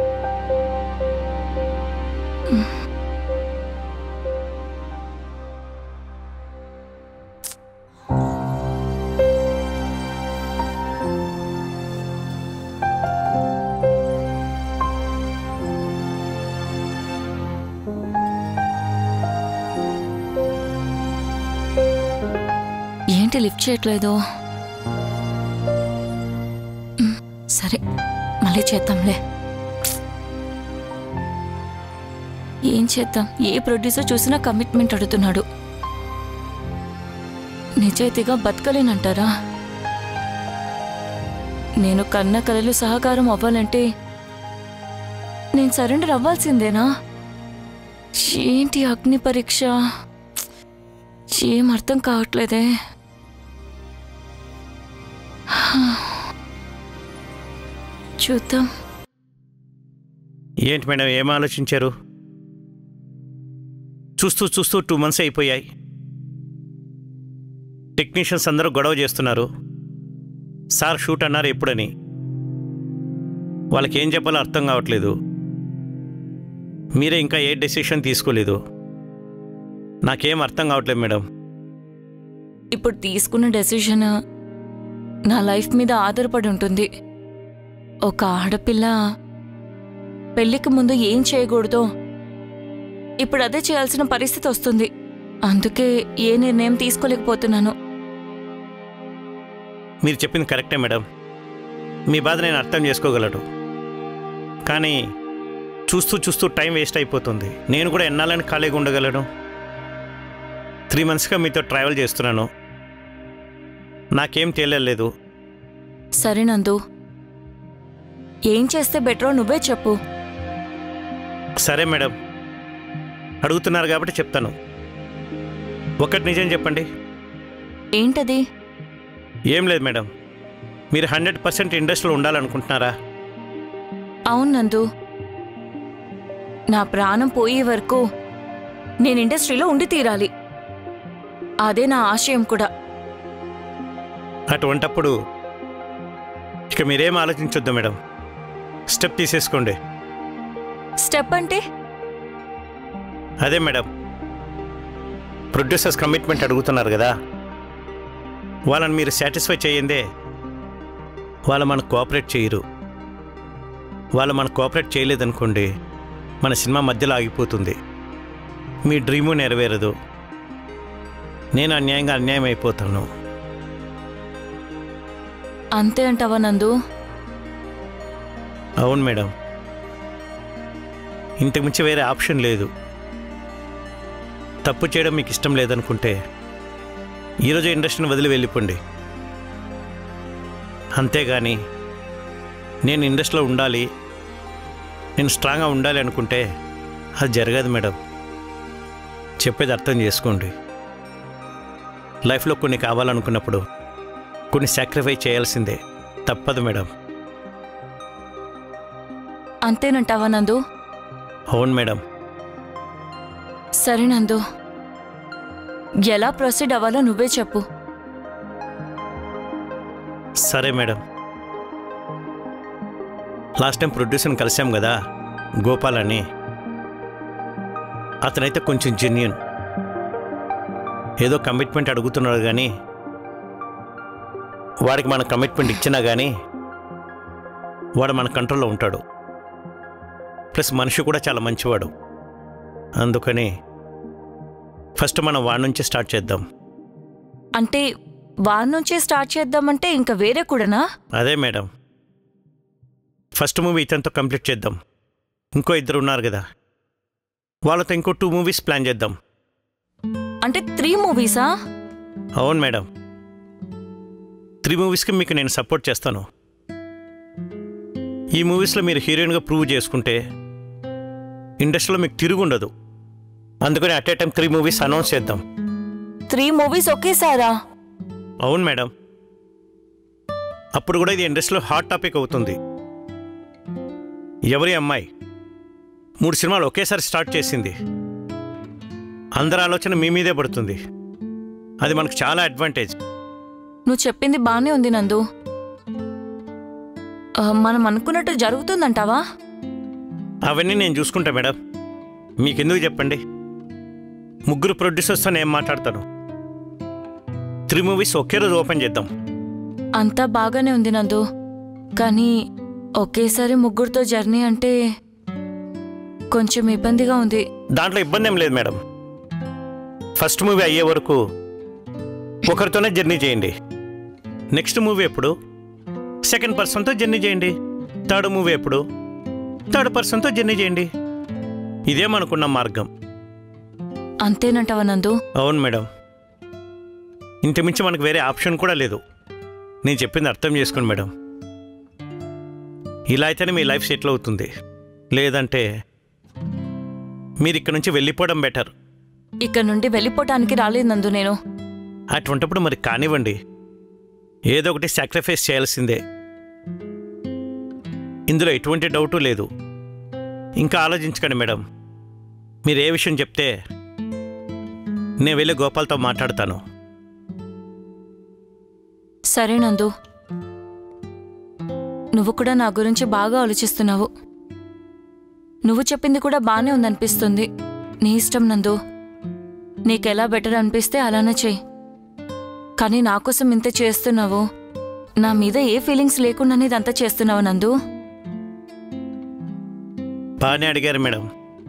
ఏంటి లిఫ్ట్ చేయట్లేదు మ్, సరే మళ్ళీ చేద్దాంలే ఏం చేద్దాం ఏ ప్రొడ్యూసర్ చూసినా కమిట్మెంట్ అడుగుతున్నాడు నిజాయితీగా బతకలేనంటారా నేను కన్న కలలు సహకారం అవ్వాలంటే నేను సరెండర్ అవ్వాల్సిందేనా ఏంటి అగ్ని పరీక్ష ఏం అర్థం కావట్లేదే చూద్దాం ఏంటి మేడం ఏం ఆలోచించారు చూస్తూ చూస్తూ టూ మంత్స్ అయిపోయాయి టెక్నీషియన్స్ అందరూ గొడవ చేస్తున్నారు సార్ షూట్ అన్నారు ఎప్పుడని వాళ్ళకి ఏం చెప్పాలో అర్థం కావట్లేదు మీరే ఇంకా ఏ డెసిషన్ తీసుకోలేదు నాకేం అర్థం కావట్లేదు మేడం ఇప్పుడు తీసుకున్న డెసిషన్ నా లైఫ్ మీద ఆధారపడి ఉంటుంది ఒక ఆడపిల్ల పెళ్లికి ముందు ఏం చేయకూడదో ఇప్పుడు అదే చేయాల్సిన పరిస్థితి వస్తుంది అందుకే ఏ నిర్ణయం తీసుకోలేకపోతున్నాను మీరు చెప్పింది కరెక్టే మేడం మీ బాధ నేను అర్థం చేసుకోగలను కానీ చూస్తూ చూస్తూ టైం వేస్ట్ అయిపోతుంది నేను కూడా ఎన్నాలని ఖాళీగా ఉండగలను త్రీ మంత్స్గా మీతో ట్రావెల్ చేస్తున్నాను నాకేం తెలియలేదు సరే నందు ఏం చేస్తే బెటరో నువ్వే చెప్పు సరే మేడం అడుగుతున్నారు కాబట్టి చెప్తాను ఒకటి నిజం చెప్పండి ఏంటది ఏం లేదు మేడం మీరు హండ్రెడ్ పర్సెంట్ ఇండస్ట్రీలో ఉండాలనుకుంటున్నారా అవును నందు నా ప్రాణం పోయే వరకు నేను ఇండస్ట్రీలో ఉండి తీరాలి అదే నా ఆశయం కూడా అటువంటప్పుడు ఇక మీరేం ఆలోచించొద్దు మేడం స్టెప్ తీసేసుకోండి స్టెప్ అంటే అదే మేడం ప్రొడ్యూసర్స్ కమిట్మెంట్ అడుగుతున్నారు కదా వాళ్ళని మీరు సాటిస్ఫై చేయందే వాళ్ళు మనకు కోఆపరేట్ చేయరు వాళ్ళు మనకు కోఆపరేట్ చేయలేదనుకోండి మన సినిమా మధ్యలో ఆగిపోతుంది మీ డ్రీము నెరవేరదు నేను అన్యాయంగా అన్యాయం అయిపోతాను అంతే అంటావా నందు అవును మేడం ఇంతకు మించి వేరే ఆప్షన్ లేదు తప్పు చేయడం మీకు ఇష్టం లేదనుకుంటే ఈరోజు ఇండస్ట్రీని వదిలి వెళ్ళిపోండి అంతేగాని నేను ఇండస్ట్రీలో ఉండాలి నేను స్ట్రాంగ్గా ఉండాలి అనుకుంటే అది జరగదు మేడం చెప్పేది అర్థం చేసుకోండి లైఫ్లో కొన్ని కావాలనుకున్నప్పుడు కొన్ని సాక్రిఫై చేయాల్సిందే తప్పదు మేడం అంతేనంటావా నందు అవును మేడం సరే నందు ఎలా ప్రొసీడ్ అవ్వాలో నువ్వే చెప్పు సరే మేడం లాస్ట్ టైం ప్రొడ్యూసర్ని కలిసాం కదా గోపాల్ అని అతనైతే కొంచెం జెన్యున్ ఏదో కమిట్మెంట్ అడుగుతున్నాడు కానీ వాడికి మన కమిట్మెంట్ ఇచ్చినా కానీ వాడు మన కంట్రోల్లో ఉంటాడు ప్లస్ మనిషి కూడా చాలా మంచివాడు అందుకని ఫస్ట్ మనం వాడి నుంచి స్టార్ట్ చేద్దాం అంటే వారి నుంచే స్టార్ట్ చేద్దామంటే ఇంకా వేరే కూడానా అదే మేడం ఫస్ట్ మూవీ ఇతనితో కంప్లీట్ చేద్దాం ఇంకో ఇద్దరు ఉన్నారు కదా వాళ్ళతో ఇంకో టూ మూవీస్ ప్లాన్ చేద్దాం అంటే త్రీ మూవీసా అవును మేడం త్రీ మూవీస్కి మీకు నేను సపోర్ట్ చేస్తాను ఈ మూవీస్లో మీరు హీరోయిన్గా ప్రూవ్ చేసుకుంటే ఇండస్ట్రీలో మీకు తిరుగు ఉండదు అందుకని at a time three movies announce చేద్దాం త్రీ మూవీస్ ఒకేసారా అవును మేడం అప్పుడు కూడా ఇది ఇండస్ట్రీలో హాట్ టాపిక్ అవుతుంది ఎవరి అమ్మాయి మూడు సినిమాలు ఒకేసారి స్టార్ట్ చేసింది అందరి ఆలోచన మీ మీదే పడుతుంది అది మనకు చాలా అడ్వాంటేజ్ నువ్వు చెప్పింది బానే ఉంది నందు ఆ, మనం అనుకున్నట్టు జరుగుతుందంటావా అవన్నీ నేను చూసుకుంటా మేడం మీకెందుకు చెప్పండి ముగ్గురు ప్రొడ్యూసర్స్తో నేను మాట్లాడతాను త్రీ మూవీస్ ఒకే రోజు ఓపెన్ చేద్దాం అంతా బాగానే ఉంది నందు కానీ ఒకేసారి ముగ్గురితో జర్నీ అంటే కొంచెం ఇబ్బందిగా ఉంది దాంట్లో ఇబ్బంది ఏం లేదు మేడం ఫస్ట్ మూవీ అయ్యే వరకు ఒకరితోనే జర్నీ చేయండి నెక్స్ట్ మూవీ ఎప్పుడు సెకండ్ పర్సన్తో జర్నీ చేయండి థర్డ్ మూవీ ఎప్పుడు థర్డ్ పర్సన్తో జర్నీ చేయండి ఇదేమనుకున్న మార్గం అంతేనంటావా నందు అవును మేడం ఇంతమించి మనకు వేరే ఆప్షన్ కూడా లేదు నేను చెప్పింది అర్థం చేసుకోండి మేడం ఇలా అయితేనే మీ లైఫ్ సెటిల్ అవుతుంది లేదంటే మీరు ఇక్కడ నుంచి వెళ్ళిపోవడం బెటర్ ఇక్కడ నుండి వెళ్ళిపోవటానికి రాలేదు నందు నేను అటువంటిప్పుడు మరి కానివ్వండి ఏదో ఒకటి సాక్రిఫైస్ చేయాల్సిందే ఇందులో ఎటువంటి డౌటు లేదు ఇంకా ఆలోచించకండి మేడం మీరు ఏ విషయం చెప్తే నేను వెళ్ళి గోపాల్తో మాట్లాడతాను సరే నందు నువ్వు కూడా నా గురించి బాగా ఆలోచిస్తున్నావు నువ్వు చెప్పింది కూడా బానే ఉందనిపిస్తుంది నీ ఇష్టం నందు నీకెలా బెటర్ అనిపిస్తే అలానే చెయ్యి కానీ నా కోసం ఇంత చేస్తున్నావు నా మీద ఏ ఫీలింగ్స్ లేకుండానే ఇదంతా చేస్తున్నావు నందు బాగానే అడిగారు మేడం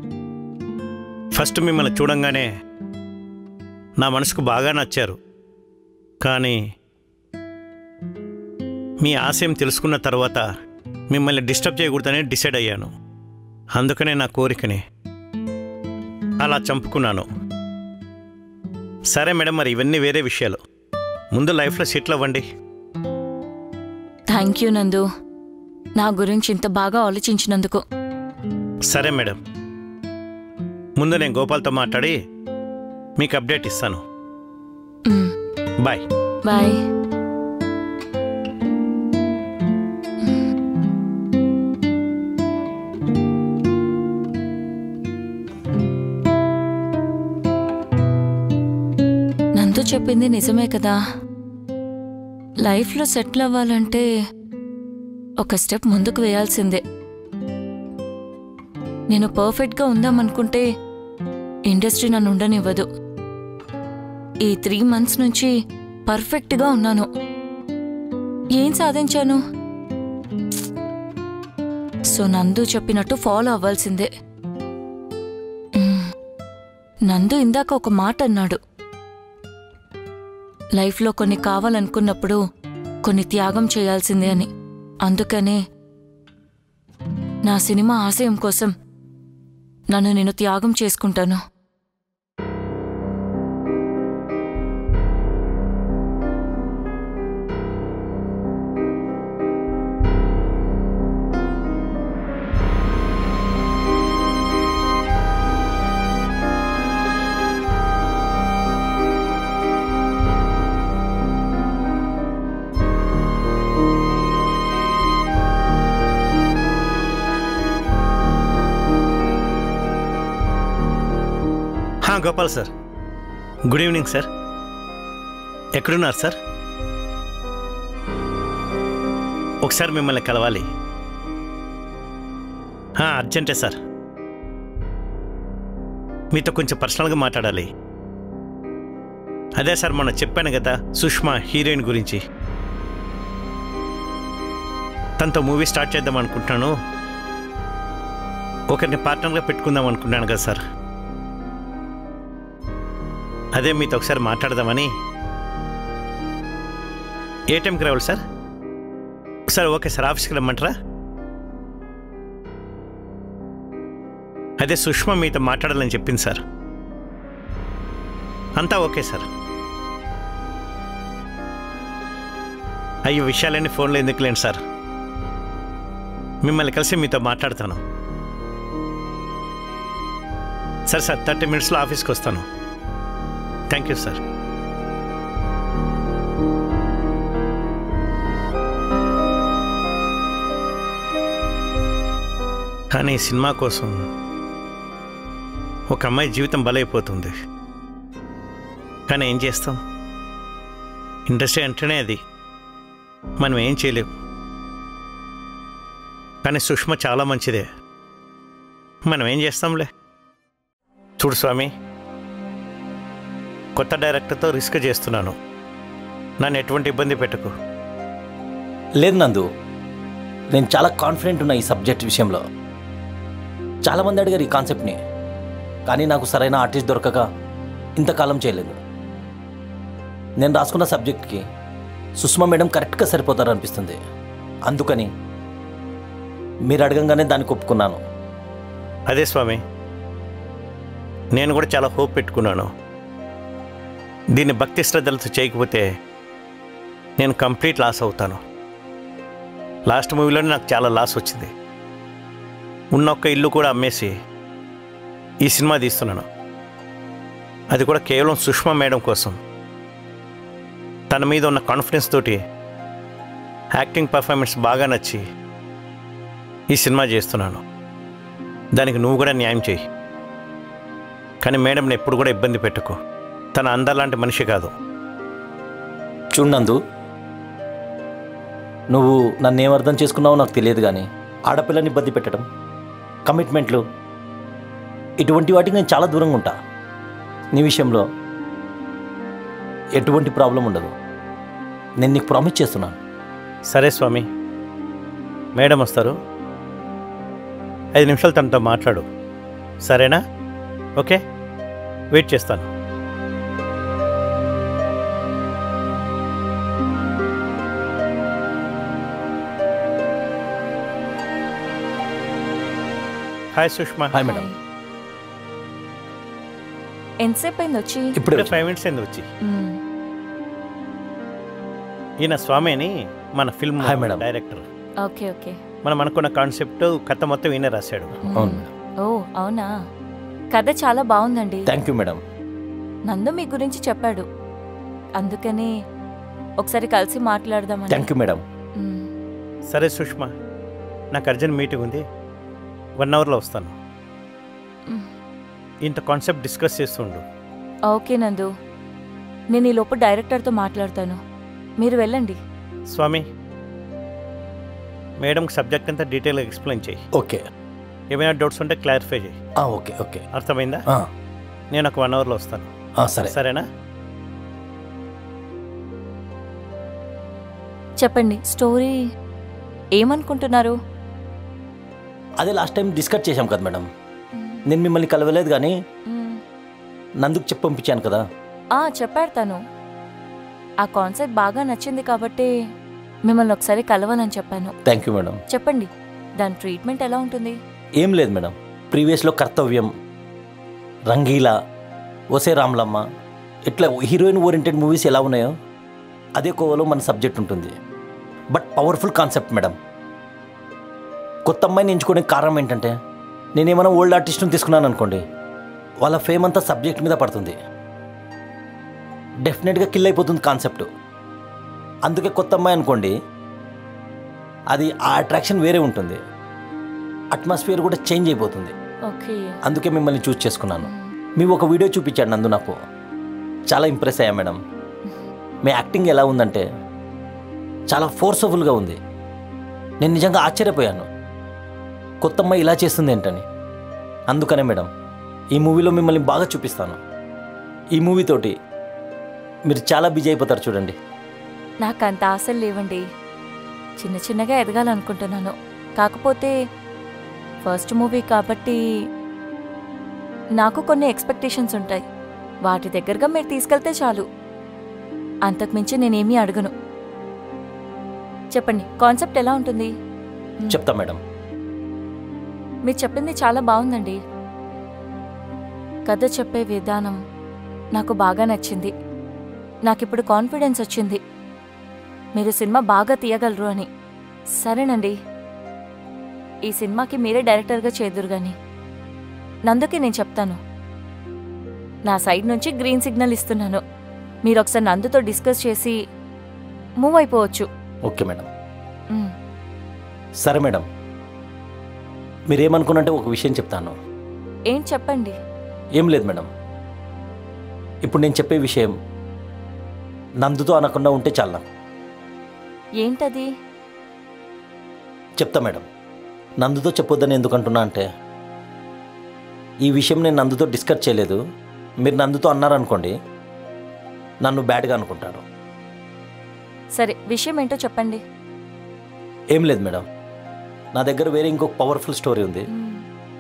ఫస్ట్ మిమ్మల్ని చూడంగానే నా మనసుకు బాగా నచ్చారు కానీ మీ ఆశయం తెలుసుకున్న తర్వాత మిమ్మల్ని డిస్టర్బ్ చేయకూడదని డిసైడ్ అయ్యాను అందుకనే నా కోరికని అలా చంపుకున్నాను సరే మేడం మరి ఇవన్నీ వేరే విషయాలు ముందు లైఫ్లో సెటిల్ అవ్వండి థ్యాంక్ యూ నందు నా గురించి ఇంత బాగా ఆలోచించినందుకు సరే మేడం ముందు నేను గోపాల్తో మాట్లాడి మీకు అప్డేట్ ఇస్తాను మ్, బాయ్ బాయ్ నందు చెప్పింది నిజమే కదా లైఫ్లో సెటిల్ అవ్వాలంటే ఒక స్టెప్ ముందుకు వేయాల్సిందే నేను పర్ఫెక్ట్గా ఉందామనుకుంటే ఇండస్ట్రీ నన్ను ఉండనివ్వదు ఈ త్రీ మంత్స్ నుంచి పర్ఫెక్ట్గా ఉన్నాను ఏం సాధించాను సో నందు చెప్పినట్టు ఫాలో అవ్వాల్సిందే మ్మ్. నందు ఇందాక ఒక మాట అన్నాడు లైఫ్లో కొన్ని కావాలనుకున్నప్పుడు కొన్ని త్యాగం చేయాల్సిందే అని అందుకనే నా సినిమా ఆశయం కోసం నన్ను నేను త్యాగం చేసుకుంటాను హా Gopal sir good evening sir ఎక్కడున్నారు సార్ ఒకసారి మిమ్మల్ని కలవాలి హా, అర్జెంటే సార్ మీతో కొంచెం పర్సనల్గా మాట్లాడాలి అదే సార్ మొన్న చెప్పాను కదా సుష్మా హీరోయిన్ గురించి తనతో మూవీ స్టార్ట్ చేద్దాం అనుకుంటున్నాను ఒకరిని పార్ట్నర్గా పెట్టుకుందాం అనుకుంటున్నాను కదా సార్ అదే మీతో ఒకసారి మాట్లాడదామని ఏ టైంకి రావాలి సార్ సార్ ఓకే సార్ ఆఫీస్కి రమ్మంటారా అదే సుష్మా మీతో మాట్లాడాలని చెప్పింది సార్ అంతా ఓకే సార్ అయ్యో విషయాలన్నీ ఫోన్లో ఎందుకు లేండి సార్ మిమ్మల్ని కలిసి మీతో మాట్లాడతాను సార్ సార్ థర్టీ మినిట్స్లో ఆఫీస్కి వస్తాను థ్యాంక్ యూ సార్ కానీ ఈ సినిమా కోసం ఒక అమ్మాయి జీవితం బలైపోతుంది కానీ ఏం చేస్తాం ఇండస్ట్రీ అంటేనే అది మనం ఏం చేయలేం కానీ సుష్మ చాలా మంచిదే మనం ఏం చేస్తాంలే చూడు స్వామి కొత్త డైరెక్టర్తో రిస్క్ చేస్తున్నాను నన్ను ఎటువంటి ఇబ్బంది పెట్టకు లేదు నందు నేను చాలా కాన్ఫిడెంట్ ఉన్నా ఈ సబ్జెక్ట్ విషయంలో చాలామంది అడిగారు ఈ కాన్సెప్ట్ని కానీ నాకు సరైన ఆర్టిస్ట్ దొరకక ఇంతకాలం చేయలేదు నేను రాసుకున్న సబ్జెక్ట్కి సుష్మా మేడం కరెక్ట్గా సరిపోతారు అనిపిస్తుంది అందుకని మీరు అడగంగానే దానికి ఒప్పుకున్నాను అదే స్వామి నేను కూడా చాలా హోప్ పెట్టుకున్నాను దీన్ని భక్తి శ్రద్ధలతో చేయకపోతే నేను కంప్లీట్ లాస్ అవుతాను లాస్ట్ మూవీలోనే నాకు చాలా లాస్ వచ్చింది ఉన్న ఒక్క ఇల్లు కూడా అమ్మేసి ఈ సినిమా తీస్తున్నాను అది కూడా కేవలం సుష్మా మేడం కోసం తన మీద ఉన్న కాన్ఫిడెన్స్ తోటి యాక్టింగ్ పర్ఫార్మెన్స్ బాగా నచ్చి ఈ సినిమా చేస్తున్నాను దానికి నువ్వు కూడా న్యాయం చేయి కానీ మేడంని ఎప్పుడు కూడా ఇబ్బంది పెట్టుకో తన అందలాంటి మనిషి కాదు చూడందు నువ్వు నన్ను ఏం అర్థం చేసుకున్నావో నాకు తెలియదు కానీ ఆడపిల్లని ఇబ్బంది పెట్టడం కమిట్మెంట్లు ఇటువంటి వాటికి నేను చాలా దూరంగా ఉంటా నీ విషయంలో ఎటువంటి ప్రాబ్లం ఉండదు నేను నీకు ప్రామిస్ చేస్తున్నాను సరే స్వామి మేడం వస్తారు ఐదు నిమిషాలు తనతో మాట్లాడు సరేనా ఓకే వెయిట్ చేస్తాను హాయ్ సుష్మా హాయ్ మేడం ఎంతసేపు అయింది వచ్చి ఇప్పుడే ఇప్పుడే వచ్చా. ఫైవ్ మినిట్స్ అయింది వచ్చి మ్మ్. ఈయన స్వామి అని మన film hi madam. Okay director okay మనం అనుకున్న కాన్సెప్ట్ కథ మొత్తం ఈయన రాశాడు మ్మ్. అవును మేడం ఓ అవునా కథ చాలా బాగుందండి థ్యాంక్ యూ మేడం నందు మీ గురించి చెప్పాడు అందుకని ఒకసారి కలిసి మాట్లాడదామని థ్యాంక్ యూ మేడం మ్మ్. సరే సుష్మా నాకు అర్జెంట్ మీటింగ్ ఉంది వన్ అవర్లో వస్తాను మ్మ్. ఇంత కాన్సెప్ట్ డిస్కస్ చేస్తుండు ఓకే నందు నేను ఈ లోపు డైరెక్టర్తో మాట్లాడతాను మీరు వెళ్ళండి స్వామి మేడంకి సబ్జెక్ట్ అంతా డీటెయిల్గా ఎక్స్ప్లెయిన్ చేయి ఓకే ఏమైనా డౌట్స్ ఉంటే క్లారిఫై చేయి ఆ, ఓకే ఓకే అర్థమైందా ఆ, నేను ఒక వన్ అవర్లో వస్తాను ఆ, సరే సరేనా చెప్పండి స్టోరీ ఏమనుకుంటున్నారు అదే లాస్ట్ టైం డిస్కస్ చేశాం కదా మేడం నేను మిమ్మల్ని కలవలేదు కానీ మ్మ్. నందుకు చెప్పి పంపించాను కదా ఆ చెప్పాడు తను ఆ కాన్సెప్ట్ బాగా నచ్చింది కాబట్టి మిమ్మల్ని ఒకసారి కలవాలని చెప్పాను థ్యాంక్ యూ మేడం చెప్పండి దాని ట్రీట్మెంట్ ఎలా ఉంటుంది ఏం లేదు మేడం ప్రీవియస్లో కర్తవ్యం రంగీలా ఒసే రామ్లమ్మ ఇట్లా హీరోయిన్ ఓరియంటెడ్ మూవీస్ ఎలా ఉన్నాయో అదే కోవలో మన సబ్జెక్ట్ ఉంటుంది బట్ పవర్ఫుల్ కాన్సెప్ట్ మేడం కొత్త అమ్మాయిని ఎంచుకునే కారణం ఏంటంటే నేనేమైనా ఓల్డ్ ఆర్టిస్ట్ని తీసుకున్నాను అనుకోండి వాళ్ళ ఫేమ్ అంతా సబ్జెక్ట్ మీద పడుతుంది డెఫినెట్గా కిల్ అయిపోతుంది కాన్సెప్ట్ అందుకే కొత్త అమ్మాయి అనుకోండి అది ఆ అట్రాక్షన్ వేరే ఉంటుంది అట్మాస్ఫియర్ కూడా చేంజ్ అయిపోతుంది ఓకే అందుకే మిమ్మల్ని చూస్ చేసుకున్నాను మీ ఒక వీడియో చూపించాడు నందు నాకు చాలా ఇంప్రెస్ అయ్యా మేడం మీ యాక్టింగ్ ఎలా ఉందంటే చాలా ఫోర్స్ఫుల్గా ఉంది నేను నిజంగా ఆశ్చర్యపోయాను కొత్త అమ్మాయి ఇలా చేస్తుంది ఏంటని అందుకనే మేడం ఈ మూవీలో మిమ్మల్ని బాగా చూపిస్తాను ఈ మూవీతోటి మీరు చాలా బిజీ అయిపోతారు చూడండి నాకు అంత ఆశలు లేవండి చిన్న చిన్నగా ఎదగాలనుకుంటున్నాను కాకపోతే ఫస్ట్ మూవీ కాబట్టి నాకు కొన్ని ఎక్స్పెక్టేషన్స్ ఉంటాయి వాటి దగ్గరగా మీరు తీసుకెళ్తే చాలు అంతకుమించి నేనేమీ అడగను చెప్పండి కాన్సెప్ట్ ఎలా ఉంటుంది చెప్తా మేడం మీరు చెప్పింది చాలా బాగుందండి కథ చెప్పే విధానం నాకు బాగా నచ్చింది నాకిప్పుడు కాన్ఫిడెన్స్ వచ్చింది మీరు సినిమా బాగా తీయగలరు అని సరేనండి ఈ సినిమాకి మీరే డైరెక్టర్గా చేదురు గాని నందుకి నేను చెప్తాను నా సైడ్ నుంచి గ్రీన్ సిగ్నల్ ఇస్తున్నాను మీరు ఒకసారి నందుతో డిస్కస్ చేసి మూవ్ అయిపోవచ్చు ఓకే మేడం మ్, సరే మేడం మీరేమనుకున్నంటే ఒక విషయం చెప్తాను ఏం చెప్పండి ఏం లేదు మేడం ఇప్పుడు నేను చెప్పే విషయం నందుతో అనకుండా ఉంటే చాలు నాకు ఏంటది చెప్తా మేడం నందుతో చెప్పొద్దని ఎందుకు అంటున్నా అంటే ఈ విషయం నేను నందుతో డిస్కస్ చేయలేదు మీరు నందుతో అన్నారనుకోండి నన్ను బ్యాడ్గా అనుకుంటారు సరే విషయం ఏంటో చెప్పండి ఏం లేదు మేడం నా దగ్గర వేరే ఇంకొక పవర్ఫుల్ స్టోరీ ఉంది మ్,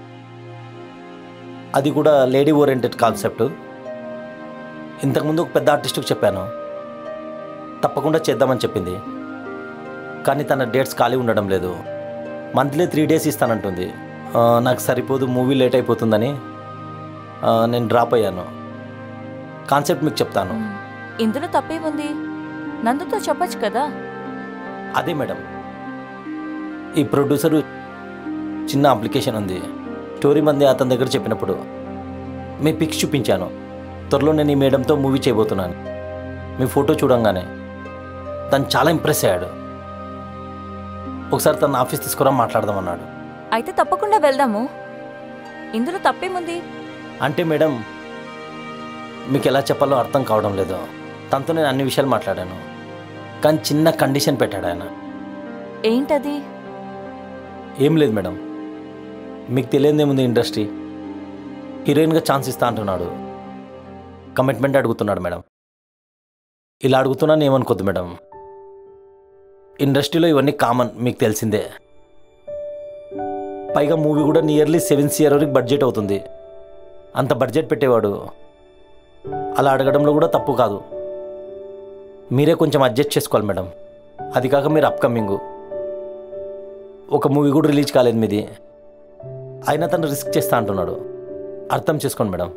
అది కూడా లేడీ ఓరియంటెడ్ కాన్సెప్ట్ ఇంతకుముందు ఒక పెద్ద ఆర్టిస్ట్కి చెప్పాను తప్పకుండా చేద్దామని చెప్పింది కానీ తన డేట్స్ ఖాళీ ఉండడం లేదు మంత్లీ త్రీ డేస్ ఇస్తానంటుంది ఆ, నాకు సరిపోదు మూవీ లేట్ అయిపోతుందని ఆ, నేను డ్రాప్ అయ్యాను కాన్సెప్ట్ మీకు చెప్తాను మ్. ఇందులో తప్పేముంది నందుతో చెప్పొచ్చు కదా అదే మేడం ఈ ప్రొడ్యూసరు చిన్న అప్లికేషన్ ఉంది స్టోరీ మంది అతని దగ్గర చెప్పినప్పుడు మీ పిక్స్ చూపించాను త్వరలో నేను ఈ మేడంతో మూవీ చేయబోతున్నాను మీ ఫోటో చూడంగానే తను చాలా ఇంప్రెస్ అయ్యాడు ఒకసారి తన ఆఫీస్ తీసుకురా మాట్లాడదామన్నాడు అయితే తప్పకుండా వెళ్దాము ఇందులో తప్పేముంది అంటే మేడం మీకు ఎలా చెప్పాలో అర్థం కావడం లేదు తనతో నేను అన్ని విషయాలు మాట్లాడాను కానీ చిన్న కండిషన్ పెట్టాడు ఆయన ఏంటది ఏం లేదు మేడం మీకు తెలియదేముంది ఇండస్ట్రీ హీరోయిన్గా ఛాన్స్ ఇస్తా అంటున్నాడు కమిట్మెంట్ అడుగుతున్నాడు మేడం ఇలా అడుగుతున్నాను ఏమనుకోద్దు మేడం ఇండస్ట్రీలో ఇవన్నీ కామన్ మీకు తెలిసిందే పైగా మూవీ కూడా నియర్లీ సెవెన్ సిఆర్ వరకు బడ్జెట్ అవుతుంది అంత బడ్జెట్ పెట్టేవాడు అలా అడగడంలో కూడా తప్పు కాదు మీరే కొంచెం అడ్జస్ట్ చేసుకోవాలి మేడం అది కాక మీరు అప్కమింగ్ ఒక మూవీ కూడా రిలీజ్ కాలేదు మీది అయినా తను రిస్క్ చేస్తా అంటున్నాడు అర్థం చేసుకోండి మేడం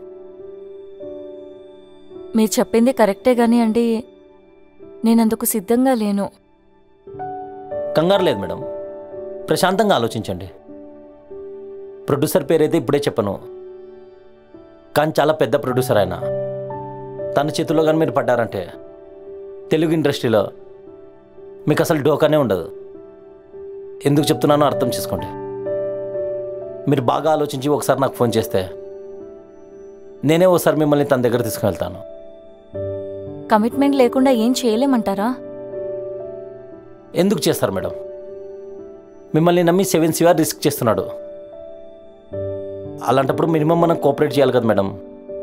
మీరు చెప్పింది కరెక్టే గాని అండి నేనందుకు సిద్ధంగా లేను కంగారు లేదు మేడం ప్రశాంతంగా ఆలోచించండి ప్రొడ్యూసర్ పేరైతే ఇప్పుడే చెప్పను కానీ చాలా పెద్ద ప్రొడ్యూసర్ ఆయన తన చేతుల్లో కానీ మీరు పడ్డారంటే తెలుగు ఇండస్ట్రీలో మీకు అసలు డోకానే ఉండదు ఎందుకు చెప్తున్నానో అర్థం చేసుకోండి మీరు బాగా ఆలోచించి ఒకసారి నాకు ఫోన్ చేస్తే నేనే ఒకసారి మిమ్మల్ని తన దగ్గర తీసుకువెళ్తాను కమిట్మెంట్ లేకుండా ఏం చేయలేమంటారా ఎందుకు చేస్తారు మేడం మిమ్మల్ని నమ్మి సెవెన్ సిఆర్ రిస్క్ చేస్తున్నాడు అలాంటప్పుడు మినిమం మనం కోఆపరేట్ చేయాలి కదా మేడం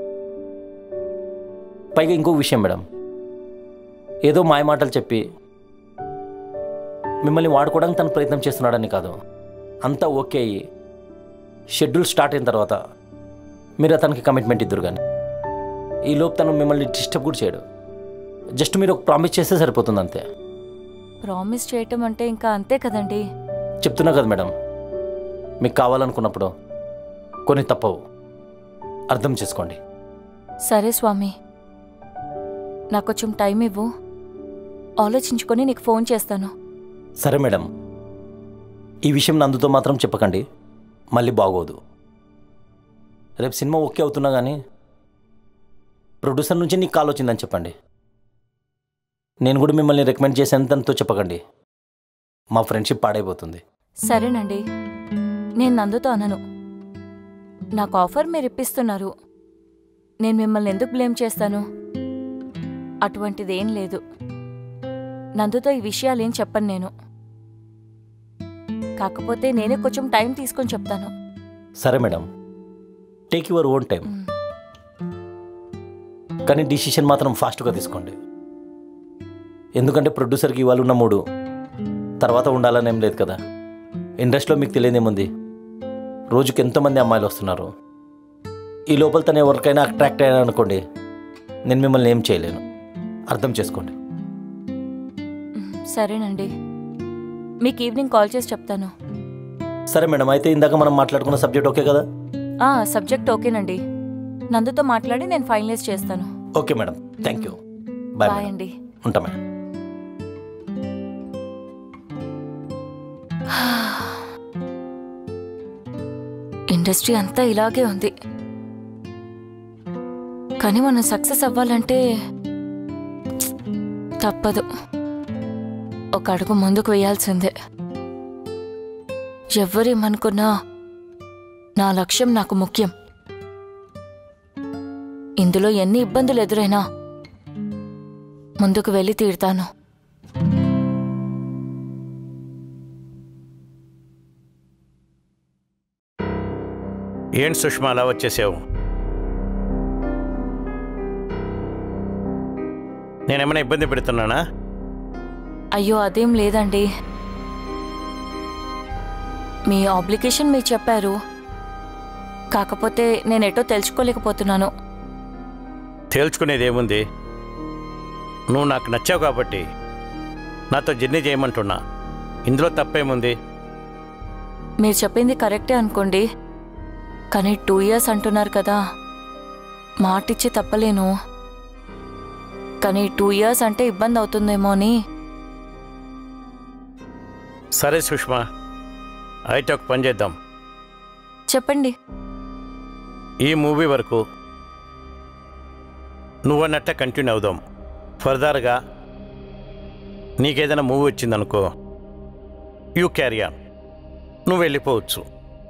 పైగా ఇంకో విషయం మేడం ఏదో మాయ మాటలు చెప్పి మిమ్మల్ని వాడుకోవడానికి తను ప్రయత్నం చేస్తున్నాడని కాదు అంతా ఓకే అయ్యి షెడ్యూల్ స్టార్ట్ అయిన తర్వాత మీరు అతనికి కమిట్మెంట్ ఇద్దరు కానీ ఈ లోపు తను మిమ్మల్ని డిస్టర్బ్ కూడా చేయడు జస్ట్ మీరు ఒక ప్రామిస్ చేస్తే సరిపోతుంది అంతే ప్రామిస్ చేయటం అంటే ఇంకా అంతే కదండి చెప్తున్నా కదా మేడం మీకు కావాలనుకున్నప్పుడు కొన్ని తప్పవు అర్థం చేసుకోండి సరే స్వామి నాకు కొంచెం టైం ఇవ్వు ఆలోచించుకొని నీకు ఫోన్ చేస్తాను సరే మేడం ఈ విషయం నందుతో మాత్రం చెప్పకండి మళ్ళీ బాగోదు రేపు సినిమా ఓకే అవుతున్నా కానీ ప్రొడ్యూసర్ నుంచి నీకు కాల్ వచ్చిందని చెప్పండి నేను కూడా మిమ్మల్ని రికమెండ్ చేశాను తనతో చెప్పకండి మా ఫ్రెండ్షిప్ పాడైపోతుంది సరేనండి నేను నందుతో అనను నాకు ఆఫర్ మీరు ఇప్పిస్తున్నారు నేను మిమ్మల్ని ఎందుకు బ్లేమ్ చేస్తాను అటువంటిదేం లేదు నందుతో ఈ విషయాలేం చెప్పను నేను కాకపోతే నేనే కొంచెం టైం తీసుకొని చెప్తాను సరే madam take your own time hmm. కానీ డిసిషన్ మాత్రం ఫాస్ట్గా తీసుకోండి ఎందుకంటే ప్రొడ్యూసర్కి ఇవాళ ఉన్న మూడు తర్వాత ఉండాలని ఏం లేదు కదా ఇండస్ట్రీలో మీకు తెలియదేముంది రోజుకి ఎంతోమంది అమ్మాయిలు వస్తున్నారు ఈ లోపల తను ఎవరికైనా అట్రాక్ట్ అయ్యాను అనుకోండి నేను మిమ్మల్ని ఏం చేయలేను అర్థం చేసుకోండి మ్, సరేనండి మీకు ఈవినింగ్ కాల్ చేసి చెప్తాను సరే మేడం అయితే ఇందాక మనం మాట్లాడుకున్న సబ్జెక్ట్ ఓకే కదా ఆ సబ్జెక్ట్ ఓకేనండి నందుతో మాట్లాడి నేను ఫైనలైజ్ చేస్తాను okay madam thank you bye bye madam. అండి ఉంటా మేడం ఇండస్ట్రీ అంతా ఇలాగే ఉంది కానీ మనం సక్సెస్ అవ్వాలంటే తప్పదు ఒక అడుగు ముందుకు వేయాల్సిందే ఎవరేమనుకున్నా నా లక్ష్యం నాకు ముఖ్యం ఇందులో ఎన్ని ఇబ్బందులు ఎదురైనా ముందుకు వెళ్ళి తీరుతాను ఏంటి సుష్మా అలా వచ్చేసావు నేనేమైనా ఇబ్బంది పెడుతున్నానా అయ్యో అదేం లేదండి మీ ఆబ్లికేషన్ మీరు చెప్పారు కాకపోతే నేను ఎటో తెలుసుకోలేకపోతున్నాను తేల్చుకునేది ఏముంది నువ్వు నాకు నచ్చావు కాబట్టి నాతో జర్నీ చేయమంటున్నా ఇందులో తప్పేముంది మీరు చెప్పింది కరెక్టే అనుకోండి కానీ టూ ఇయర్స్ అంటున్నారు కదా మాటిచ్చి తప్పలేను కానీ టూ ఇయర్స్ అంటే ఇబ్బంది అవుతుందేమో అని సరే సుష్మా అయితే ఒక పని చేద్దాం చెప్పండి ఈ మూవీ వరకు నువ్వన్నట్టే కంటిన్యూ అవుదాం ఫర్దర్గా నీకేదైనా మూవీ వచ్చిందనుకో యూ క్యారీ ఆన్ నువ్వు వెళ్ళిపోవచ్చు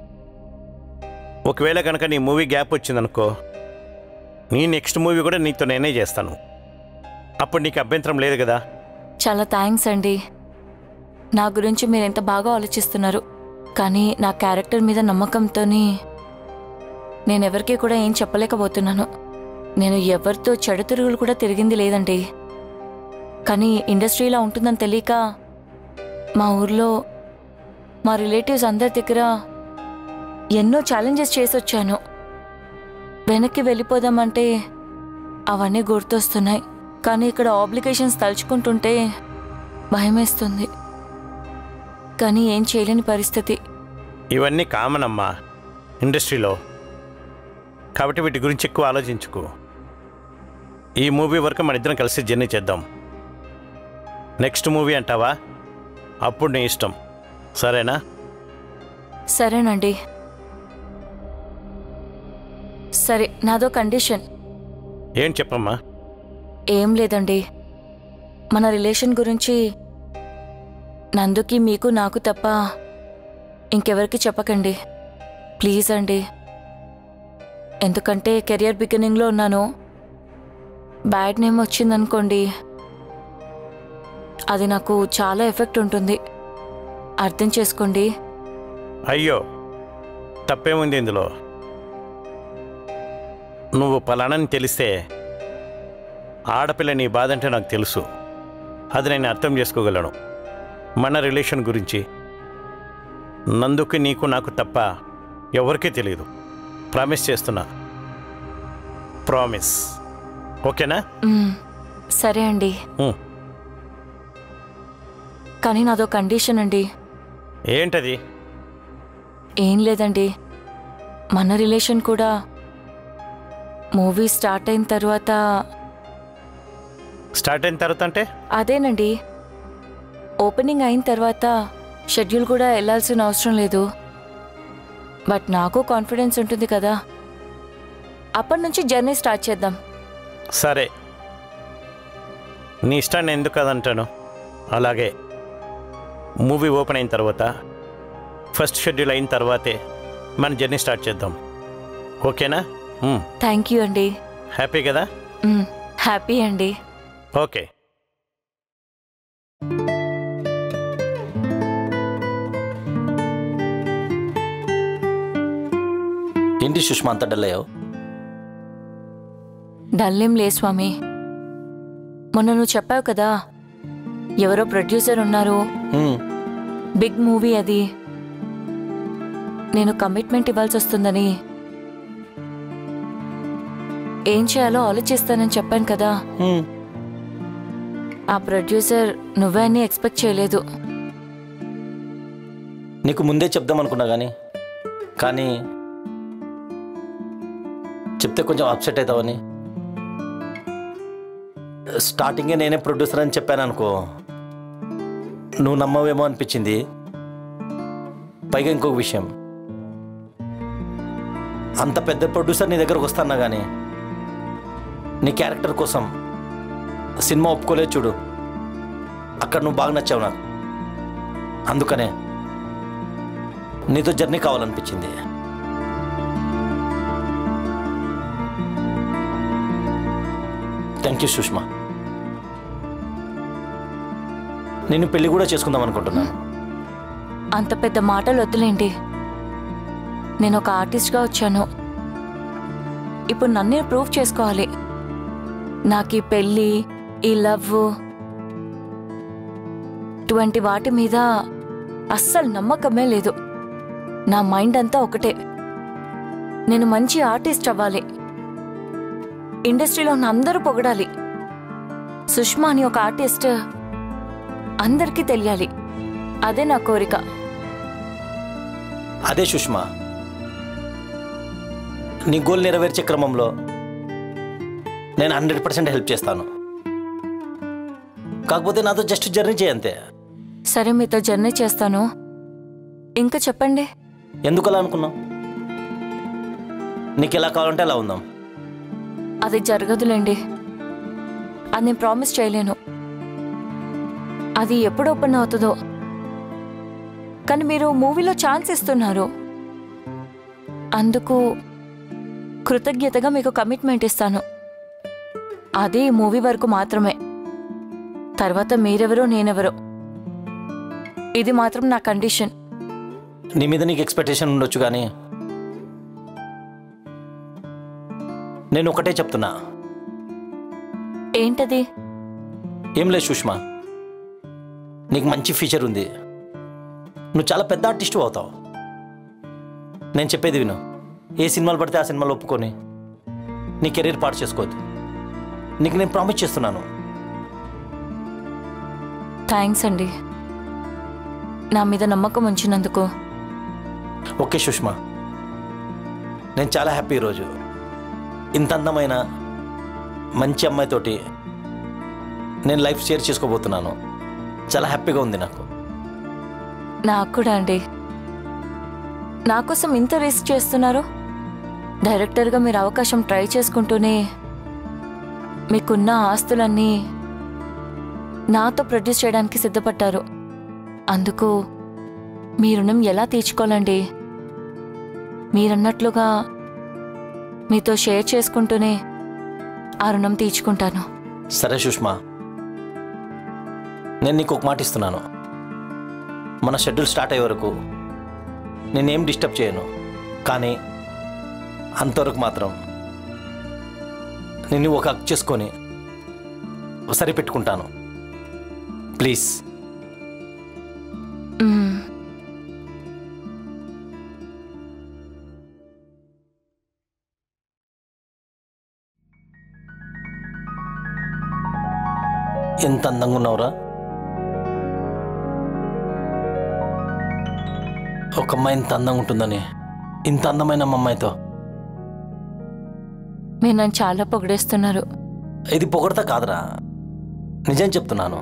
ఒకవేళ కనుక నీ మూవీ గ్యాప్ వచ్చిందనుకో నీ నెక్స్ట్ మూవీ కూడా నీతో నేనే చేస్తాను అప్పుడు నీకు అభ్యంతరం లేదు కదా చాలా థ్యాంక్స్ అండి నా గురించి మీరు ఎంత బాగా ఆలోచిస్తున్నారు కానీ నా క్యారెక్టర్ మీద నమ్మకంతో నేను ఎవరికీ కూడా ఏం చెప్పలేకపోతున్నాను నేను ఎవరితో చెడు తిరుగులు కూడా తిరిగింది లేదండి కానీ ఇండస్ట్రీలో ఉంటుందని తెలియక మా ఊర్లో మా రిలేటివ్స్ అందరి దగ్గర ఎన్నో ఛాలెంజెస్ చేసి వచ్చాను వెనక్కి వెళ్ళిపోదామంటే అవన్నీ గుర్తొస్తున్నాయి కానీ ఇక్కడ ఆబ్లికేషన్స్ తలుచుకుంటుంటే భయమేస్తుంది కానీ ఏం చేయలేని పరిస్థితి ఇవన్నీ కామన్ అమ్మా ఇండస్ట్రీలో కాబట్టి వీటి గురించి ఎక్కువ ఆలోచించుకో ఈ మూవీ వరకు మన ఇద్దరం కలిసి జర్నీ చేద్దాం నెక్స్ట్ మూవీ అంటావా అప్పుడు నీ ఇష్టం సరేనా సరేనండి సరే నాదో కండిషన్ ఏం చెప్పమ్మా ఏం లేదండి మన రిలేషన్ గురించి నందుకి మీకు నాకు తప్ప ఇంకెవరికి చెప్పకండి ప్లీజ్ అండి ఎందుకంటే కెరియర్ బిగినింగ్లో ఉన్నాను బ్యాడ్ నేమ్ వచ్చిందనుకోండి అది నాకు చాలా ఎఫెక్ట్ ఉంటుంది అర్థం చేసుకోండి అయ్యో తప్పేముంది ఇందులో నువ్వు పలానని తెలిస్తే ఆడపిల్ల నీ బాధ అంటే నాకు తెలుసు అది నేను అర్థం చేసుకోగలను మన రిలేషన్ గురించి నందుకు నీకు నాకు తప్ప ఎవరికీ తెలియదు ప్రామిస్ చేస్తున్నా ప్రామిస్ ఓకేనా మ్మ్. సరే అండి ఉమ్. కానీ నాదో కండిషన్ అండి ఏంటది ఏం లేదండి మన రిలేషన్ కూడా మూవీ స్టార్ట్ అయిన తర్వాత స్టార్ట్ అయిన తర్వాత అంటే అదేనండి ఓపెనింగ్ అయిన తర్వాత షెడ్యూల్ కూడా వెళ్ళాల్సిన అవసరం లేదు బట్ నాకు కాన్ఫిడెన్స్ ఉంటుంది కదా అప్పటి నుంచి జర్నీ స్టార్ట్ చేద్దాం సరే నీ ఇష్టాన్ని ఎందుకు కాదంటాను అలాగే మూవీ ఓపెన్ అయిన తర్వాత ఫస్ట్ షెడ్యూల్ అయిన తర్వాతే మన జర్నీ స్టార్ట్ చేద్దాం ఓకేనా మ్, థ్యాంక్ యూ అండి హ్యాపీ కదా మ్మ్. హ్యాపీ అండి ఓకే ఏంటి సుష్మా అంత డల్ అయ్యావు డల్లేం లే స్వామి మొన్న నువ్వు చెప్పావు కదా ఎవరో ప్రొడ్యూసర్ ఉన్నారు హ్మ్, బిగ్ మూవీ అది నేను కమిట్మెంట్ ఇవ్వాల్సి వస్తుందని ఏం చేయాలో ఆలోచిస్తానని చెప్పాను కదా హ్మ్. ఆ ప్రొడ్యూసర్ నువ్వే అని ఎక్స్పెక్ట్ చేయలేదు నీకు ముందే చెప్దాం అనుకున్నా కానీ కానీ చెప్తే కొంచెం అప్సెట్ అవుతావని స్టార్టింగే నేనే ప్రొడ్యూసర్ అని చెప్పాను అనుకో నువ్వు నమ్మవేమో అనిపించింది పైగా ఇంకొక విషయం అంత పెద్ద ప్రొడ్యూసర్ నీ దగ్గరకు వస్తానా కానీ నీ క్యారెక్టర్ కోసం సినిమా ఒప్పుకోలేదు చూడు అక్కడ నువ్వు బాగా నచ్చావు నాకు అందుకనే నీతో జర్నీ కావాలనిపించింది థ్యాంక్ యూ సుష్మా నేను పెళ్లి కూడా చేసుకుందాం అనుకుంటున్నాను అంత పెద్ద మాటలు వద్దులేండి నేను ఒక ఆర్టిస్ట్గా వచ్చాను ఇప్పుడు నన్నే ప్రూవ్ చేసుకోవాలి నాకు ఈ పెళ్ళి ఈ లవ్ ఇటువంటి వాటి మీద అస్సలు నమ్మకమే లేదు నా మైండ్ అంతా ఒకటే నేను మంచి ఆర్టిస్ట్ అవ్వాలి ఇండస్ట్రీలో ఉన్న అందరూ పొగడాలి సుష్మా అని ఒక ఆర్టిస్ట్ అందరికీ తెలియాలి అదే నా కోరిక అదే సుష్మా నీ గోల్ నెరవేర్చే క్రమంలో నేను హండ్రెడ్ పర్సెంట్ హెల్ప్ చేస్తాను కాకపోతే నాతో జస్ట్ జర్నీ చేయంతే సరే మీతో జర్నీ చేస్తాను ఇంకా చెప్పండి ఎందుకు అలా అనుకున్నావు నీకు ఎలా కావాలంటే అలా ఉందాం అది జరగదులేండి అది నేను ప్రామిస్ చేయలేను అది ఎప్పుడు ఓపెన్ అవుతుందో కానీ మీరు మూవీలో ఛాన్స్ ఇస్తున్నారు అందుకు కృతజ్ఞతగా మీకు కమిట్మెంట్ ఇస్తాను అది ఈ మూవీ వరకు మాత్రమే తర్వాత మీరెవరో నేనెవరో ఇది మాత్రం నా కండిషన్ నీ మీద నీకు ఎక్స్పెక్టేషన్ ఉండొచ్చు కానీ నేను ఒకటే చెప్తున్నా ఏంటది ఏం లేదు సుష్మా నీకు మంచి ఫీచర్ ఉంది నువ్వు చాలా పెద్ద ఆర్టిస్ట్ అవుతావు నేను చెప్పేది విను ఏ సినిమాలు పడితే ఆ సినిమాలు ఒప్పుకొని నీ కెరీర్ పాడు చేసుకోవద్దు నీకు నేను ప్రామిస్ చేస్తున్నాను థ్యాంక్స్ అండి నా మీద నమ్మకం ఉంచినందుకు ఓకే సుష్మా నేను చాలా హ్యాపీ ఈరోజు ఇంత అందమైన మంచి అమ్మాయితోటి నేను లైఫ్ షేర్ చేసుకోబోతున్నాను చాలా హ్యాపీగా ఉంది నాకు నాకు కూడా అండి నా కోసం ఇంత రిస్క్ చేస్తున్నారు డైరెక్టర్గా మీరు అవకాశం ట్రై చేసుకుంటూనే మీకున్న ఆస్తులన్నీ నాతో ప్రొడ్యూస్ చేయడానికి సిద్ధపడ్డారు అందుకు మీ రుణం ఎలా తీర్చుకోవాలండి మీరన్నట్లుగా మీతో షేర్ చేసుకుంటూనే ఆ రుణం తీర్చుకుంటాను సరే సుష్మా నేను నీకు ఒక మాట ఇస్తున్నాను మన షెడ్యూల్ స్టార్ట్ అయ్యే వరకు నేనేం డిస్టర్బ్ చేయను కానీ అంతవరకు మాత్రం నేను ఒక హక్ చేసుకొని సరిపెట్టుకుంటాను ప్లీజ్ మ్మ్. ఎంత అందంగా ఉన్నావురా ఒక అమ్మాయి ఇంత అందంగా ఉంటుందని ఇంత అందమైన మా అమ్మాయితో మీరు నన్ను చాలా పొగిడేస్తున్నారు ఇది పొగడతా కాదురా నిజం చెప్తున్నాను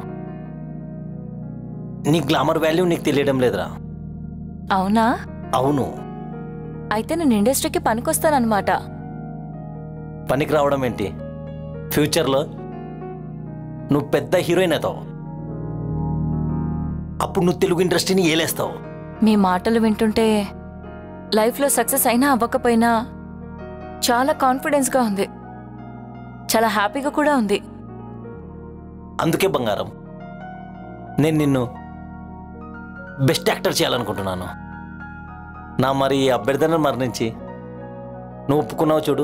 నీ గ్లామర్ వాల్యూ నీకు తెలియడం లేదురా అవునా అవును అయితే నేను ఇండస్ట్రీకి పనికొస్తానన్నమాట పనికి రావడం ఏంటి ఫ్యూచర్లో నువ్వు పెద్ద హీరోయిన్ అవుతావు అప్పుడు నువ్వు తెలుగు ఇండస్ట్రీని ఏలేస్తావు మీ మాటలు వింటుంటే లైఫ్లో సక్సెస్ అయినా అవ్వకపోయినా చాలా కాన్ఫిడెన్స్గా ఉంది చాలా హ్యాపీగా కూడా ఉంది అందుకే బంగారం నేను నిన్ను బెస్ట్ యాక్టర్ చేయాలనుకుంటున్నాను నా మరి ఈ అభ్యర్థన మరణించి నువ్వు ఒప్పుకున్నావు చూడు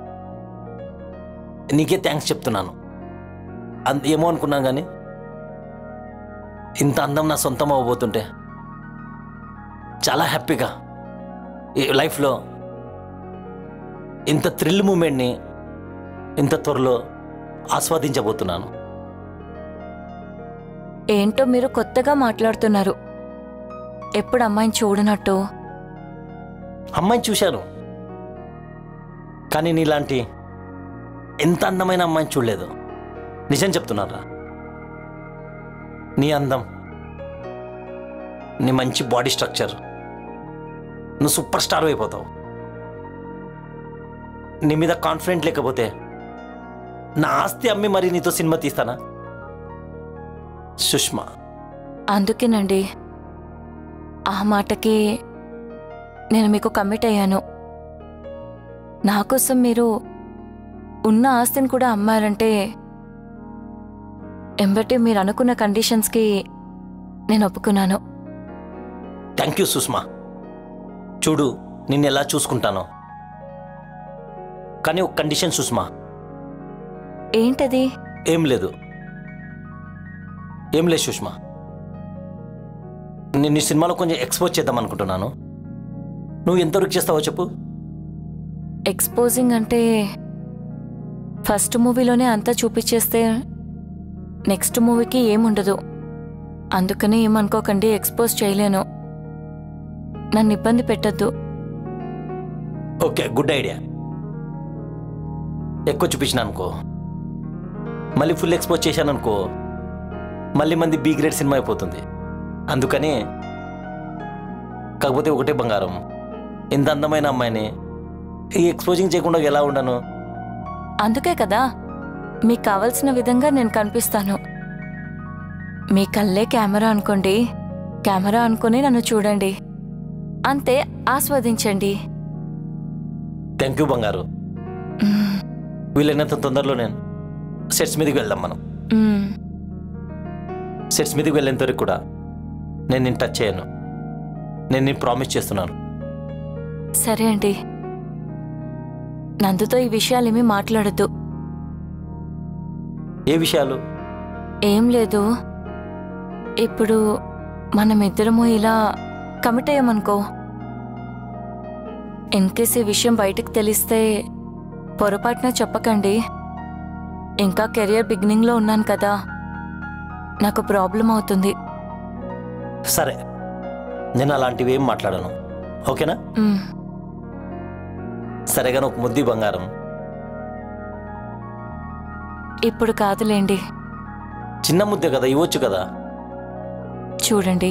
నీకే థ్యాంక్స్ చెప్తున్నాను అంత ఏమో అనుకున్నాను కానీ ఇంత అందం నా సొంతం అవ్వబోతుంటే చాలా హ్యాపీగా ఈ లైఫ్లో ఇంత థ్రిల్ మూమెంట్ని ఇంత త్వరలో ఆస్వాదించబోతున్నాను ఏంటో మీరు కొత్తగా మాట్లాడుతున్నారు ఎప్పుడు అమ్మాయిని చూడనట్టు అమ్మాయిని చూశాను కానీ నీలాంటి ఎంత అందమైన అమ్మాయిని చూడలేదు నిజం చెప్తున్నారా నీ అందం నీ మంచి బాడీ స్ట్రక్చర్ నువ్వు సూపర్ స్టార్ అయిపోతావు నీ మీద కాన్ఫిడెంట్ లేకపోతే నా ఆస్తి అమ్మి మరి నీతో సినిమా తీస్తానా సుష్మా అందుకేనండి ఆ మాటకి నేను మీకు కమిట్ అయ్యాను నా కోసం మీరు ఉన్న ఆస్తిని కూడా అమ్మారంటే ఎంబటి మీరు అనుకున్న కండిషన్స్కి నేను ఒప్పుకున్నాను థ్యాంక్ యూ సుష్మా చూడు నిన్ను ఎలా చూసుకుంటానో కానీ ఒక కండిషన్ సుష్మా ఏంటది ఏం లేదు ఏం లేదు సుష్మా నేను ఈ సినిమాలో కొంచెం ఎక్స్పోజ్ చేద్దాం అనుకుంటున్నాను నువ్వు ఎంతవరకు చేస్తావో చెప్పు ఎక్స్పోజింగ్ అంటే ఫస్ట్ మూవీలోనే అంతా చూపించేస్తే నెక్స్ట్ మూవీకి ఏముండదు అందుకని ఏమనుకోకండి ఎక్స్పోజ్ చేయలేను నన్ను ఇబ్బంది పెట్టద్దు ఓకే గుడ్ ఐడియా ఎక్కువ చూపించిన అనుకో మళ్ళీ ఫుల్ ఎక్స్పోజ్ చేశాను అనుకో మళ్ళీ మంది బీ గ్రేడ్ సినిమా అయిపోతుంది అందుకని కాకపోతే ఒకటే బంగారం ఇంత అందమైన అమ్మాయిని ఈ ఎక్స్పోజింగ్ చేయకుండా ఎలా ఉండను అందుకే కదా మీకు కావలసిన విధంగా నేను కనిపిస్తాను మీ కళ్ళే కెమెరా అనుకోండి కెమెరా అనుకుని నన్ను చూడండి అంతే ఆస్వాదించండి థ్యాంక్ యూ బంగారు వీలైనంత తొందరలో నేను సెట్స్ మీదకి వెళ్దాం మనం మ్మ్. సెట్స్ మీదకి వెళ్ళేంత వరకు కూడా నేను నేను టచ్ చేయను నేను నేను ప్రామిస్ చేస్తున్నాను సరే అండి నందుతో ఈ విషయాలేమీ మాట్లాడద్దు ఏ విషయాలు ఏం లేదు ఇప్పుడు మనమిద్దరము ఇలా కమిట్ అయ్యామనుకో ఇన్కేస్ ఈ విషయం బయటకు తెలిస్తే పొరపాటున చెప్పకండి ఇంకా కెరియర్ బిగినింగ్లో ఉన్నాను కదా నాకు ప్రాబ్లం అవుతుంది సరే నేను అలాంటివి ఏం మాట్లాడను ఓకేనా మ్, సరేగా ఒక ముద్ది బంగారం ఇప్పుడు కాదులేండి చిన్న ముద్దే కదా ఇవ్వచ్చు కదా చూడండి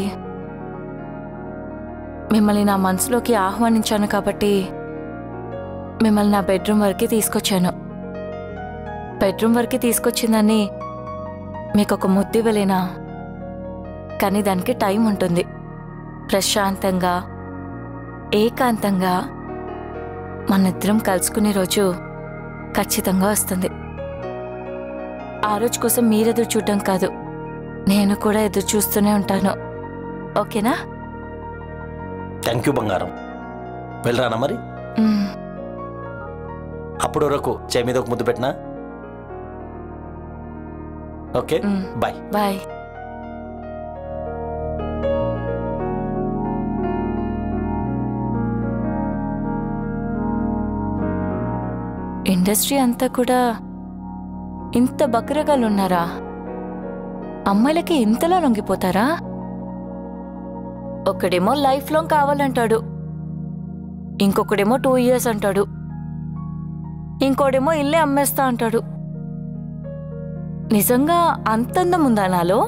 మిమ్మల్ని నా మనసులోకి ఆహ్వానించాను కాబట్టి మిమ్మల్ని నా బెడ్రూమ్ వరకు తీసుకొచ్చాను బెడ్రూమ్ వరకు తీసుకొచ్చిందని మీకు ఒక ముద్దు ఇవ్వలేనా కానీ దానికి టైం ఉంటుంది ప్రశాంతంగా ఏకాంతంగా మనిద్దరం కలుసుకునే రోజు ఖచ్చితంగా వస్తుంది ఆ రోజు కోసం మీరెదురు చూడడం కాదు నేను కూడా ఎదురు చూస్తూనే ఉంటాను ఓకేనా థ్యాంక్ యూ బంగారం వెళ్ళరానా మరి మ్, అప్పటి వరకు చేయి మీద ఒక ముద్దు పెట్టినా okay hmm. Bye bye industry అంతా కూడా ఇంత బక్రగాలు ఉన్నారా అమ్మాయిలకి ఇంతలా లొంగిపోతారా ఒకడేమో లైఫ్ లాంగ్ కావాలంటాడు ఇంకొకడేమో టూ ఇయర్స్ అంటాడు ఇంకోడేమో ఇల్లే అమ్మేస్తా అంటాడు నిజంగా అంతందం ఉందా నాలో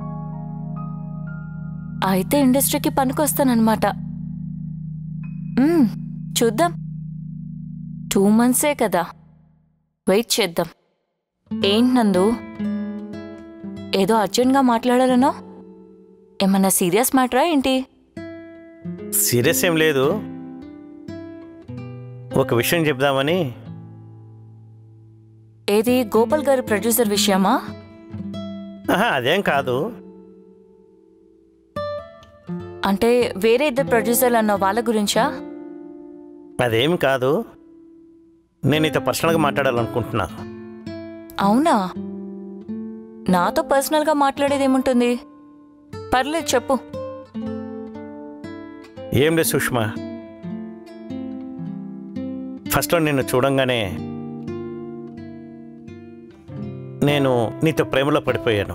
అయితే ఇండస్ట్రీకి పనికొస్తానన్నమాట మ్మ్, చూద్దాం టూ మంత్సే కదా వెయిట్ చేద్దాం ఏంటి నందు ఏదో అర్జెంట్గా మాట్లాడాలనో ఏమన్నా సీరియస్ మ్యాటరా ఏంటి సీరియస్ ఏం లేదు ఒక విషయం చెప్దామని ఏది గోపాల్ గారి ప్రొడ్యూసర్ విషయమా ఆహా, అదేం కాదు అంటే వేరే ఇద్దరు ప్రొడ్యూసర్లు అన్న వాళ్ళ గురించా అదేమి కాదు నేను ఇత పర్సనల్గా మాట్లాడాలనుకుంటున్నా అవునా నాతో పర్సనల్గా మాట్లాడేది ఏముంటుంది పర్లేదు చెప్పు ఏం లేదు సుష్మా ఫస్ట్లో నిన్ను చూడంగానే నేను నీతో ప్రేమలో పడిపోయాను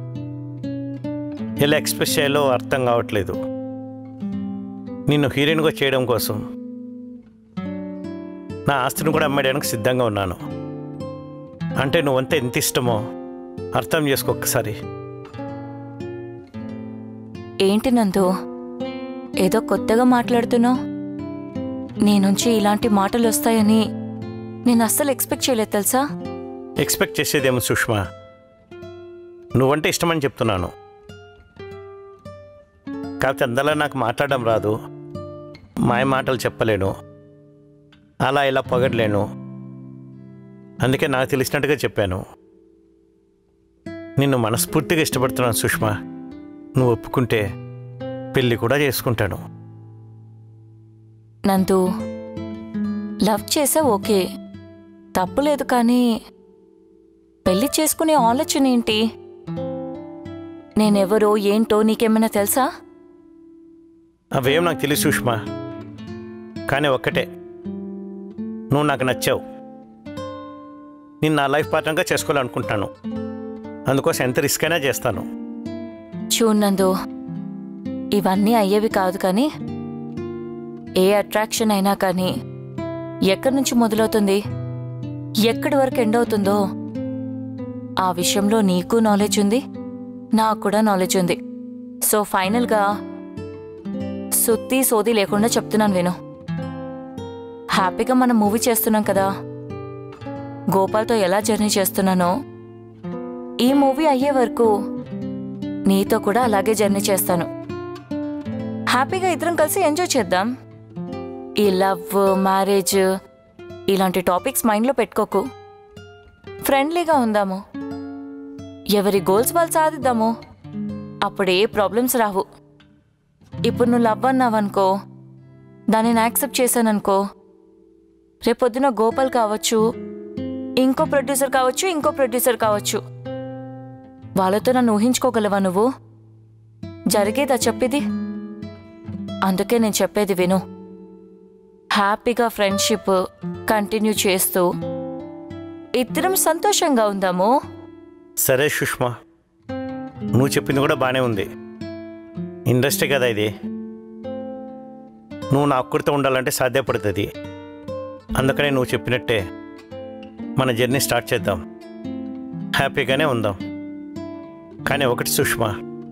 ఎలా ఎక్స్ప్రెస్ చేయాలో అర్థం కావట్లేదు నిన్ను హీరోయిన్గా చేయడం కోసం నా ఆస్తిని కూడా అమ్మేయడానికి సిద్ధంగా ఉన్నాను అంటే నువ్వంతా ఎంత ఇష్టమో అర్థం చేసుకో ఒక్కసారి ఏంటి నందు ఏదో కొత్తగా మాట్లాడుతున్నావు నీ నుంచి ఇలాంటి మాటలు వస్తాయని నేను అస్సలు ఎక్స్పెక్ట్ చేయలేదు తెలుసా ఎక్స్పెక్ట్ చేసేదేమో సుష్మా నువ్వంటే ఇష్టమని చెప్తున్నాను కాకపోతే అందరిలా నాకు మాట్లాడడం రాదు మాయ మాటలు చెప్పలేను అలా ఇలా పొగడలేను అందుకే నాకు తెలిసినట్టుగా చెప్పాను నిన్ను మనస్ఫూర్తిగా ఇష్టపడుతున్నాను సుష్మా నువ్వు ఒప్పుకుంటే పెళ్ళి కూడా చేసుకుంటాను నందు లవ్ చేసా ఓకే తప్పులేదు కానీ పెళ్లి చేసుకునే ఆలోచన ఏంటి నేనెవరో ఏంటో నీకేమైనా తెలుసా అవేం నాకు తెలియదు సుష్మా కానీ ఒక్కటే నువ్వు నాకు నచ్చావు నేను నా లైఫ్ పార్ట్నర్గా చేసుకోవాలనుకుంటున్నాను అందుకోసం ఎంత రిస్క్ అయినా చేస్తాను చూడందు ఇవన్నీ అయ్యేవి కాదు కానీ ఏ అట్రాక్షన్ అయినా కానీ ఎక్కడి నుంచి మొదలవుతుంది ఎక్కడి వరకు ఎండ్ అవుతుందో ఆ విషయంలో నీకు నాలెడ్జ్ ఉంది నాకు కూడా నాలెడ్జ్ ఉంది సో ఫైనల్గా సుత్తి సోది లేకుండా చెప్తున్నాను విను హ్యాపీగా మనం మూవీ చేస్తున్నాం కదా గోపాల్తో ఎలా జర్నీ చేస్తున్నానో ఈ మూవీ అయ్యే వరకు నీతో కూడా అలాగే జర్నీ చేస్తాను హ్యాపీగా ఇద్దరం కలిసి ఎంజాయ్ చేద్దాం ఈ లవ్ మ్యారేజ్ ఇలాంటి టాపిక్స్ మైండ్లో పెట్టుకోకు ఫ్రెండ్లీగా ఉందాము ఎవరి గోల్స్ వాళ్ళు సాధిద్దాము అప్పుడు ఏ ప్రాబ్లమ్స్ రావు ఇప్పుడు నువ్వు లవ్ అన్నావనుకో దాన్ని నేను యాక్సెప్ట్ చేశాననుకో రేపొద్దున గోపాల్ కావచ్చు ఇంకో ప్రొడ్యూసర్ కావచ్చు ఇంకో ప్రొడ్యూసర్ కావచ్చు వాళ్ళతో నన్ను ఊహించుకోగలవా నువ్వు జరిగేదా చెప్పేది అందుకే నేను చెప్పేది విను హ్యాపీగా ఫ్రెండ్షిప్ కంటిన్యూ చేస్తూ ఇద్దరం సంతోషంగా ఉందాము సరే సుష్మా నువ్వు చెప్పింది కూడా బాగానే ఉంది ఇండస్ట్రీ కదా ఇది నువ్వు నా ఒక్కడితో ఉండాలంటే సాధ్యపడుతుంది అందుకనే నువ్వు చెప్పినట్టే మన జర్నీ స్టార్ట్ చేద్దాం హ్యాపీగానే ఉందాం కానీ ఒకటి సుష్మా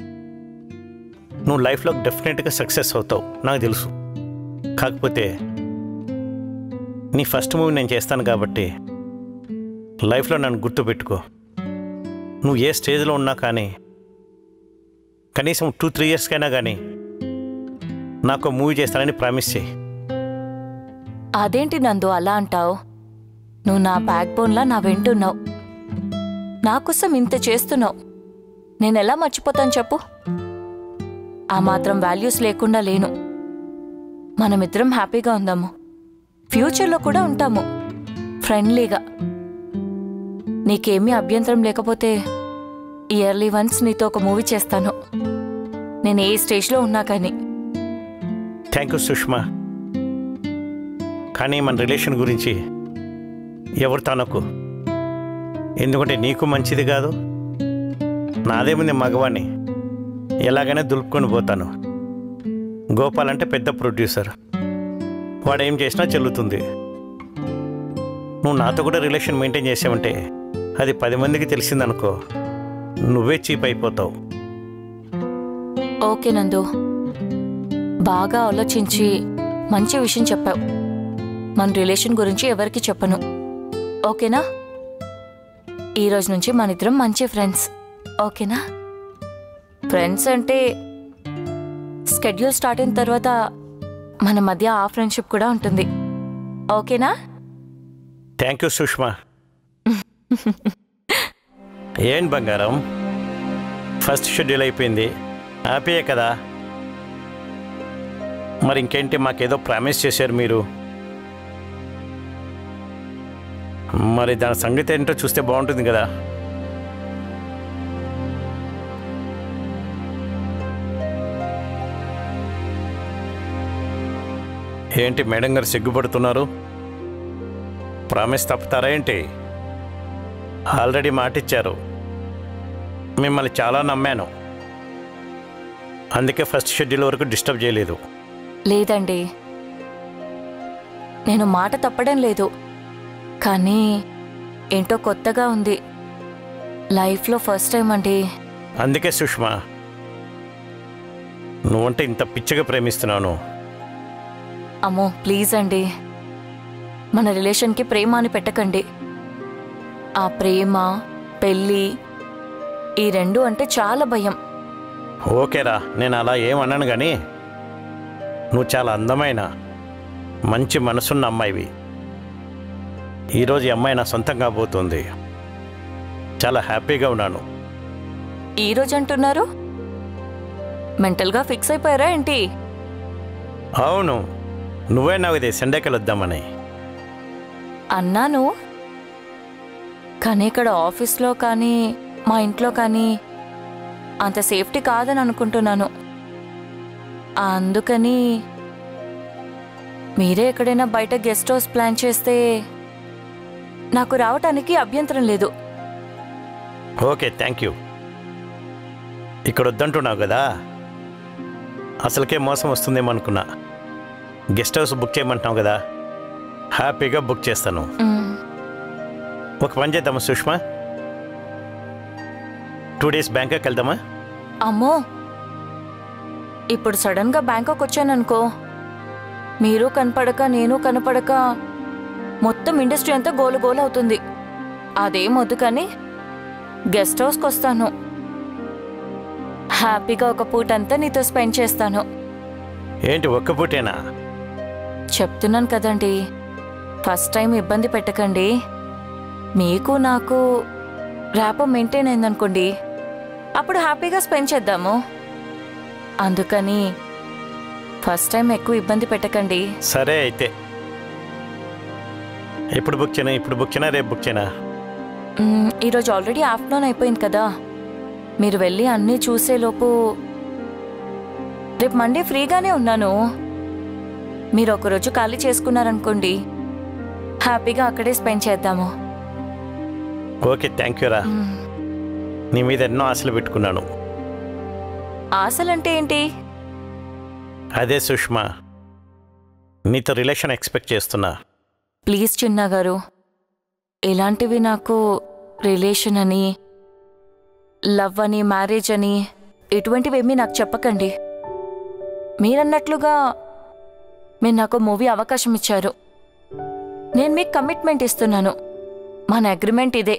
నువ్వు లైఫ్లో డెఫినెట్గా సక్సెస్ అవుతావు నాకు తెలుసు కాకపోతే నీ ఫస్ట్ మూవీ నేను చేస్తాను కాబట్టి లైఫ్లో నన్ను గుర్తుపెట్టుకో నువ్వు ఏ స్టేజ్లో ఉన్నా కానీ కనీసం టూ త్రీ ఇయర్స్కైనా కానీ నాకు మూవీ చేస్తానని ప్రామిస్ చేయి అదేంటి నందు అలా అంటావు నువ్వు నా బ్యాక్ బోన్లా నా వెంటున్నావు నా కోసం ఇంత చేస్తున్నావు నేను ఎలా మర్చిపోతాను చెప్పు ఆ మాత్రం వాల్యూస్ లేకుండా లేను మనమిద్దరం హ్యాపీగా ఉందాము ఫ్యూచర్లో కూడా ఉంటాము ఫ్రెండ్లీగా నీకేమీ అభ్యంతరం లేకపోతే ఇయర్లీ వన్స్ నీతో ఒక మూవీ చేస్తాను నేను ఏ స్టేజ్లో ఉన్నా కానీ థ్యాంక్ యూ సుష్మా కానీ మన రిలేషన్ గురించి ఎవరు తనకు ఎందుకంటే నీకు మంచిది కాదు నాదేముంది మగవాణ్ణి ఎలాగైనా దులుపుకొని పోతాను గోపాల్ అంటే పెద్ద ప్రొడ్యూసర్ వాడు ఏం చేసినా చెల్లుతుంది నువ్వు నాతో కూడా రిలేషన్ మెయింటైన్ చేసావంటే అది పది మందికి తెలిసిందనుకో నువ్వే చీప్ అయిపోతావు ఓకే నందు బాగా ఆలోచించి మంచి విషయం చెప్పావు మన రిలేషన్ గురించి ఎవరికి చెప్పను ఓకేనా ఈ రోజు నుంచి మన ఇద్దరం మంచి ఫ్రెండ్స్ ఓకేనా ఫ్రెండ్స్ అంటే స్కెడ్యూల్ స్టార్ట్ అయిన తర్వాత మన మధ్య ఆ ఫ్రెండ్షిప్ కూడా ఉంటుంది ఓకేనా థ్యాంక్ యూ సుష్మా ఏం బంగారం ఫస్ట్ షెడ్యూల్ అయిపోయింది హ్యాపీయే కదా మరి ఇంకేంటి మాకేదో ప్రామిస్ చేశారు మీరు మరి దాని సంగతి ఏంటో చూస్తే బాగుంటుంది కదా ఏంటి మేడం గారు సిగ్గుపడుతున్నారు ప్రామిస్ తప్పుతారా ఏంటి ఆల్రెడీ మాటిచ్చారు మిమ్మల్ని చాలా నమ్మాను అందుకే ఫస్ట్ షెడ్యూల్ వరకు డిస్టర్బ్ చేయలేదు లేదండి నేను మాట తప్పడం లేదు కానీ ఏంటో కొత్తగా ఉంది లైఫ్లో ఫస్ట్ టైం అండి అందుకే సుష్మా నువ్వంటే ఇంత పిచ్చిగా ప్రేమిస్తున్నాను అమ్మో ప్లీజ్ అండి మన రిలేషన్కి ప్రేమ అని పెట్టకండి ఆ ప్రేమ పెళ్ళి ఈ రెండు అంటే చాలా భయం ఓకేరా నేను అలా ఏమన్నాను కానీ నువ్వు చాలా అందమైన మంచి మనసున్న అమ్మాయివి ఈరోజు ఈ అమ్మాయి నా సొంతం కాబోతుంది చాలా హ్యాపీగా ఉన్నాను ఈ రోజు అంటున్నారు మెంటల్గా ఫిక్స్ అయిపోయారా ఏంటి అవును నువ్వే నాకు ఇది సెండకెళ్ళి వద్దామని అన్నాను కానీ ఇక్కడ ఆఫీస్లో కానీ మా ఇంట్లో కానీ అంత సేఫ్టీ కాదని అనుకుంటున్నాను అందుకని మీరే ఎక్కడైనా బయట గెస్ట్ హౌస్ ప్లాన్ చేస్తే నాకు రావటానికి అభ్యంతరం లేదు ఓకే థ్యాంక్ యూ ఇక్కడ వద్దంటున్నావు కదా అసలుకే మోసం వస్తుందేమో అనుకున్నా గెస్ట్ హౌస్ బుక్ చేయమంటున్నావు కదా హ్యాపీగా బుక్ చేస్తాను మ్, ఒక పని చేద్దామా సుష్మా టూ డేస్ బ్యాంకాక్ వెళ్దామా అమ్మో ఇప్పుడు సడన్గా బ్యాంకాక్ వచ్చాననుకో మీరు కనపడక నేను కనపడక మొత్తం ఇండస్ట్రీ అంతా గోలు గోలు అవుతుంది అదేం వద్దు కానీ గెస్ట్ హౌస్కి వస్తాను హ్యాపీగా ఒక పూట అంతా నీతో స్పెండ్ చేస్తాను ఏంటి ఒక్క పూటేనా చెప్తున్నాను కదండి ఫస్ట్ టైం ఇబ్బంది పెట్టకండి మీకు నాకు ర్యాపో మెయింటైన్ అయిందనుకోండి అప్పుడు హ్యాపీగా స్పెండ్ చేద్దాము అందుకని ఫస్ట్ టైం ఎక్కువ ఇబ్బంది పెట్టకండి సరే అయితే ఎప్పుడు బుక్ చేయనా ఇప్పుడు బుక్ చేయనా రేపు బుక్ చేయనా మ్మ్, ఈరోజు ఆల్రెడీ ఆఫ్టర్నూన్ అయిపోయింది కదా మీరు వెళ్ళి అన్నీ చూసేలోపు రేపు మండే ఫ్రీగానే ఉన్నాను మీరు ఒకరోజు ఖాళీ చేసుకున్నారనుకోండి హ్యాపీగా అక్కడే స్పెండ్ చేద్దాము ఓకే థ్యాంక్ యూ రా మ్మ్. నీ మీద ఎన్నో ఆశలు పెట్టుకున్నాను ఆశలంటే ఏంటి అదే సుష్మా నీతో రిలేషన్ ఎక్స్పెక్ట్ చేస్తున్నా ప్లీజ్ చిన్న గారు ఇలాంటివి నాకు రిలేషన్ అని లవ్ అని మ్యారేజ్ అని ఇటువంటివేమీ నాకు చెప్పకండి మీరన్నట్లుగా మీరు నాకు మూవీ అవకాశం ఇచ్చారు నేను మీకు కమిట్మెంట్ ఇస్తున్నాను మన అగ్రిమెంట్ ఇదే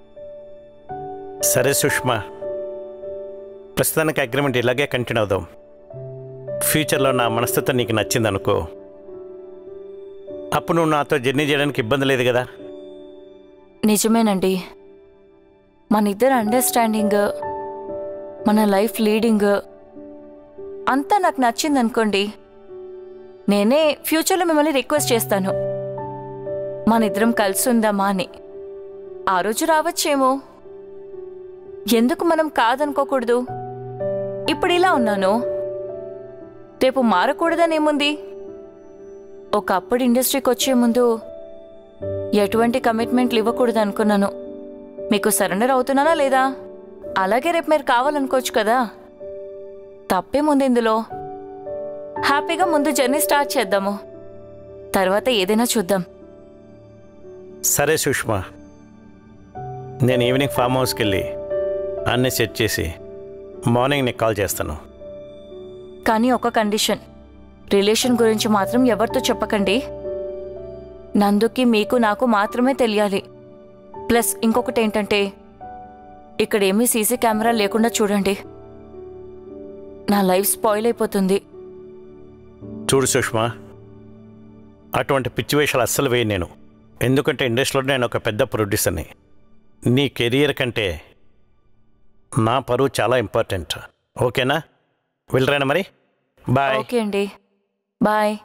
సరే సుష్మా ప్రస్తుతానికి అగ్రిమెంట్ ఇలాగే కంటిన్యూ అవుదాం ఫ్యూచర్లో నా మనస్తత్వం నీకు నచ్చిందనుకో అప్పుడు నువ్వు నాతో జర్నీ చేయడానికి ఇబ్బంది లేదు కదా నిజమేనండి మన ఇద్దరు అండర్స్టాండింగ్ మన లైఫ్ లీడింగ్ అంతా నాకు నచ్చింది అనుకోండి నేనే ఫ్యూచర్లో మిమ్మల్ని రిక్వెస్ట్ చేస్తాను మన ఇద్దరం కలిసి ఉందామా అని ఆ రోజు రావచ్చేమో ఎందుకు మనం కాదనుకోకూడదు ఇప్పుడు ఇలా ఉన్నాను రేపు మారకూడదనేముంది ఒకప్పుడు ఇండస్ట్రీకి వచ్చే ముందు ఎటువంటి కమిట్మెంట్లు ఇవ్వకూడదు అనుకున్నాను మీకు సరెండర్ అవుతున్నానా లేదా అలాగే రేపు మీరు కావాలనుకోవచ్చు కదా తప్పేముంది ఇందులో హ్యాపీగా ముందు జర్నీ స్టార్ట్ చేద్దాము తర్వాత ఏదైనా చూద్దాం సరే సుష్మా నేను ఈవినింగ్ ఫామ్ హౌస్కి వెళ్ళి అన్నీ సెట్ చేసి మార్నింగ్ నీకు కాల్ చేస్తాను కానీ ఒక కండిషన్ రిలేషన్ గురించి మాత్రం ఎవరితో చెప్పకండి నందుకి మీకు నాకు మాత్రమే తెలియాలి ప్లస్ ఇంకొకటి ఏంటంటే ఇక్కడ ఏమీ సీసీ కెమెరా లేకుండా చూడండి నా లైఫ్ స్పాయిల్ అయిపోతుంది చూడు సుష్మా అటువంటి పిచ్చి వేషాలు అస్సలు వేయను నేను ఎందుకంటే ఇండస్ట్రీలో నేను ఒక పెద్ద ప్రొడ్యూసర్ని నీ కెరియర్ కంటే నా పరువు చాలా ఇంపార్టెంట్ ఓకేనా వెళ్ళరానా మరి బాయ్ ఓకే అండి bye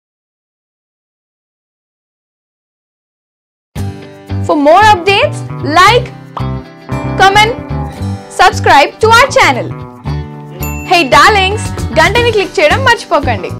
For more updates, like, comment, subscribe to our channel. Hey darlings, గంటని click చేయడం మర్చిపోకండి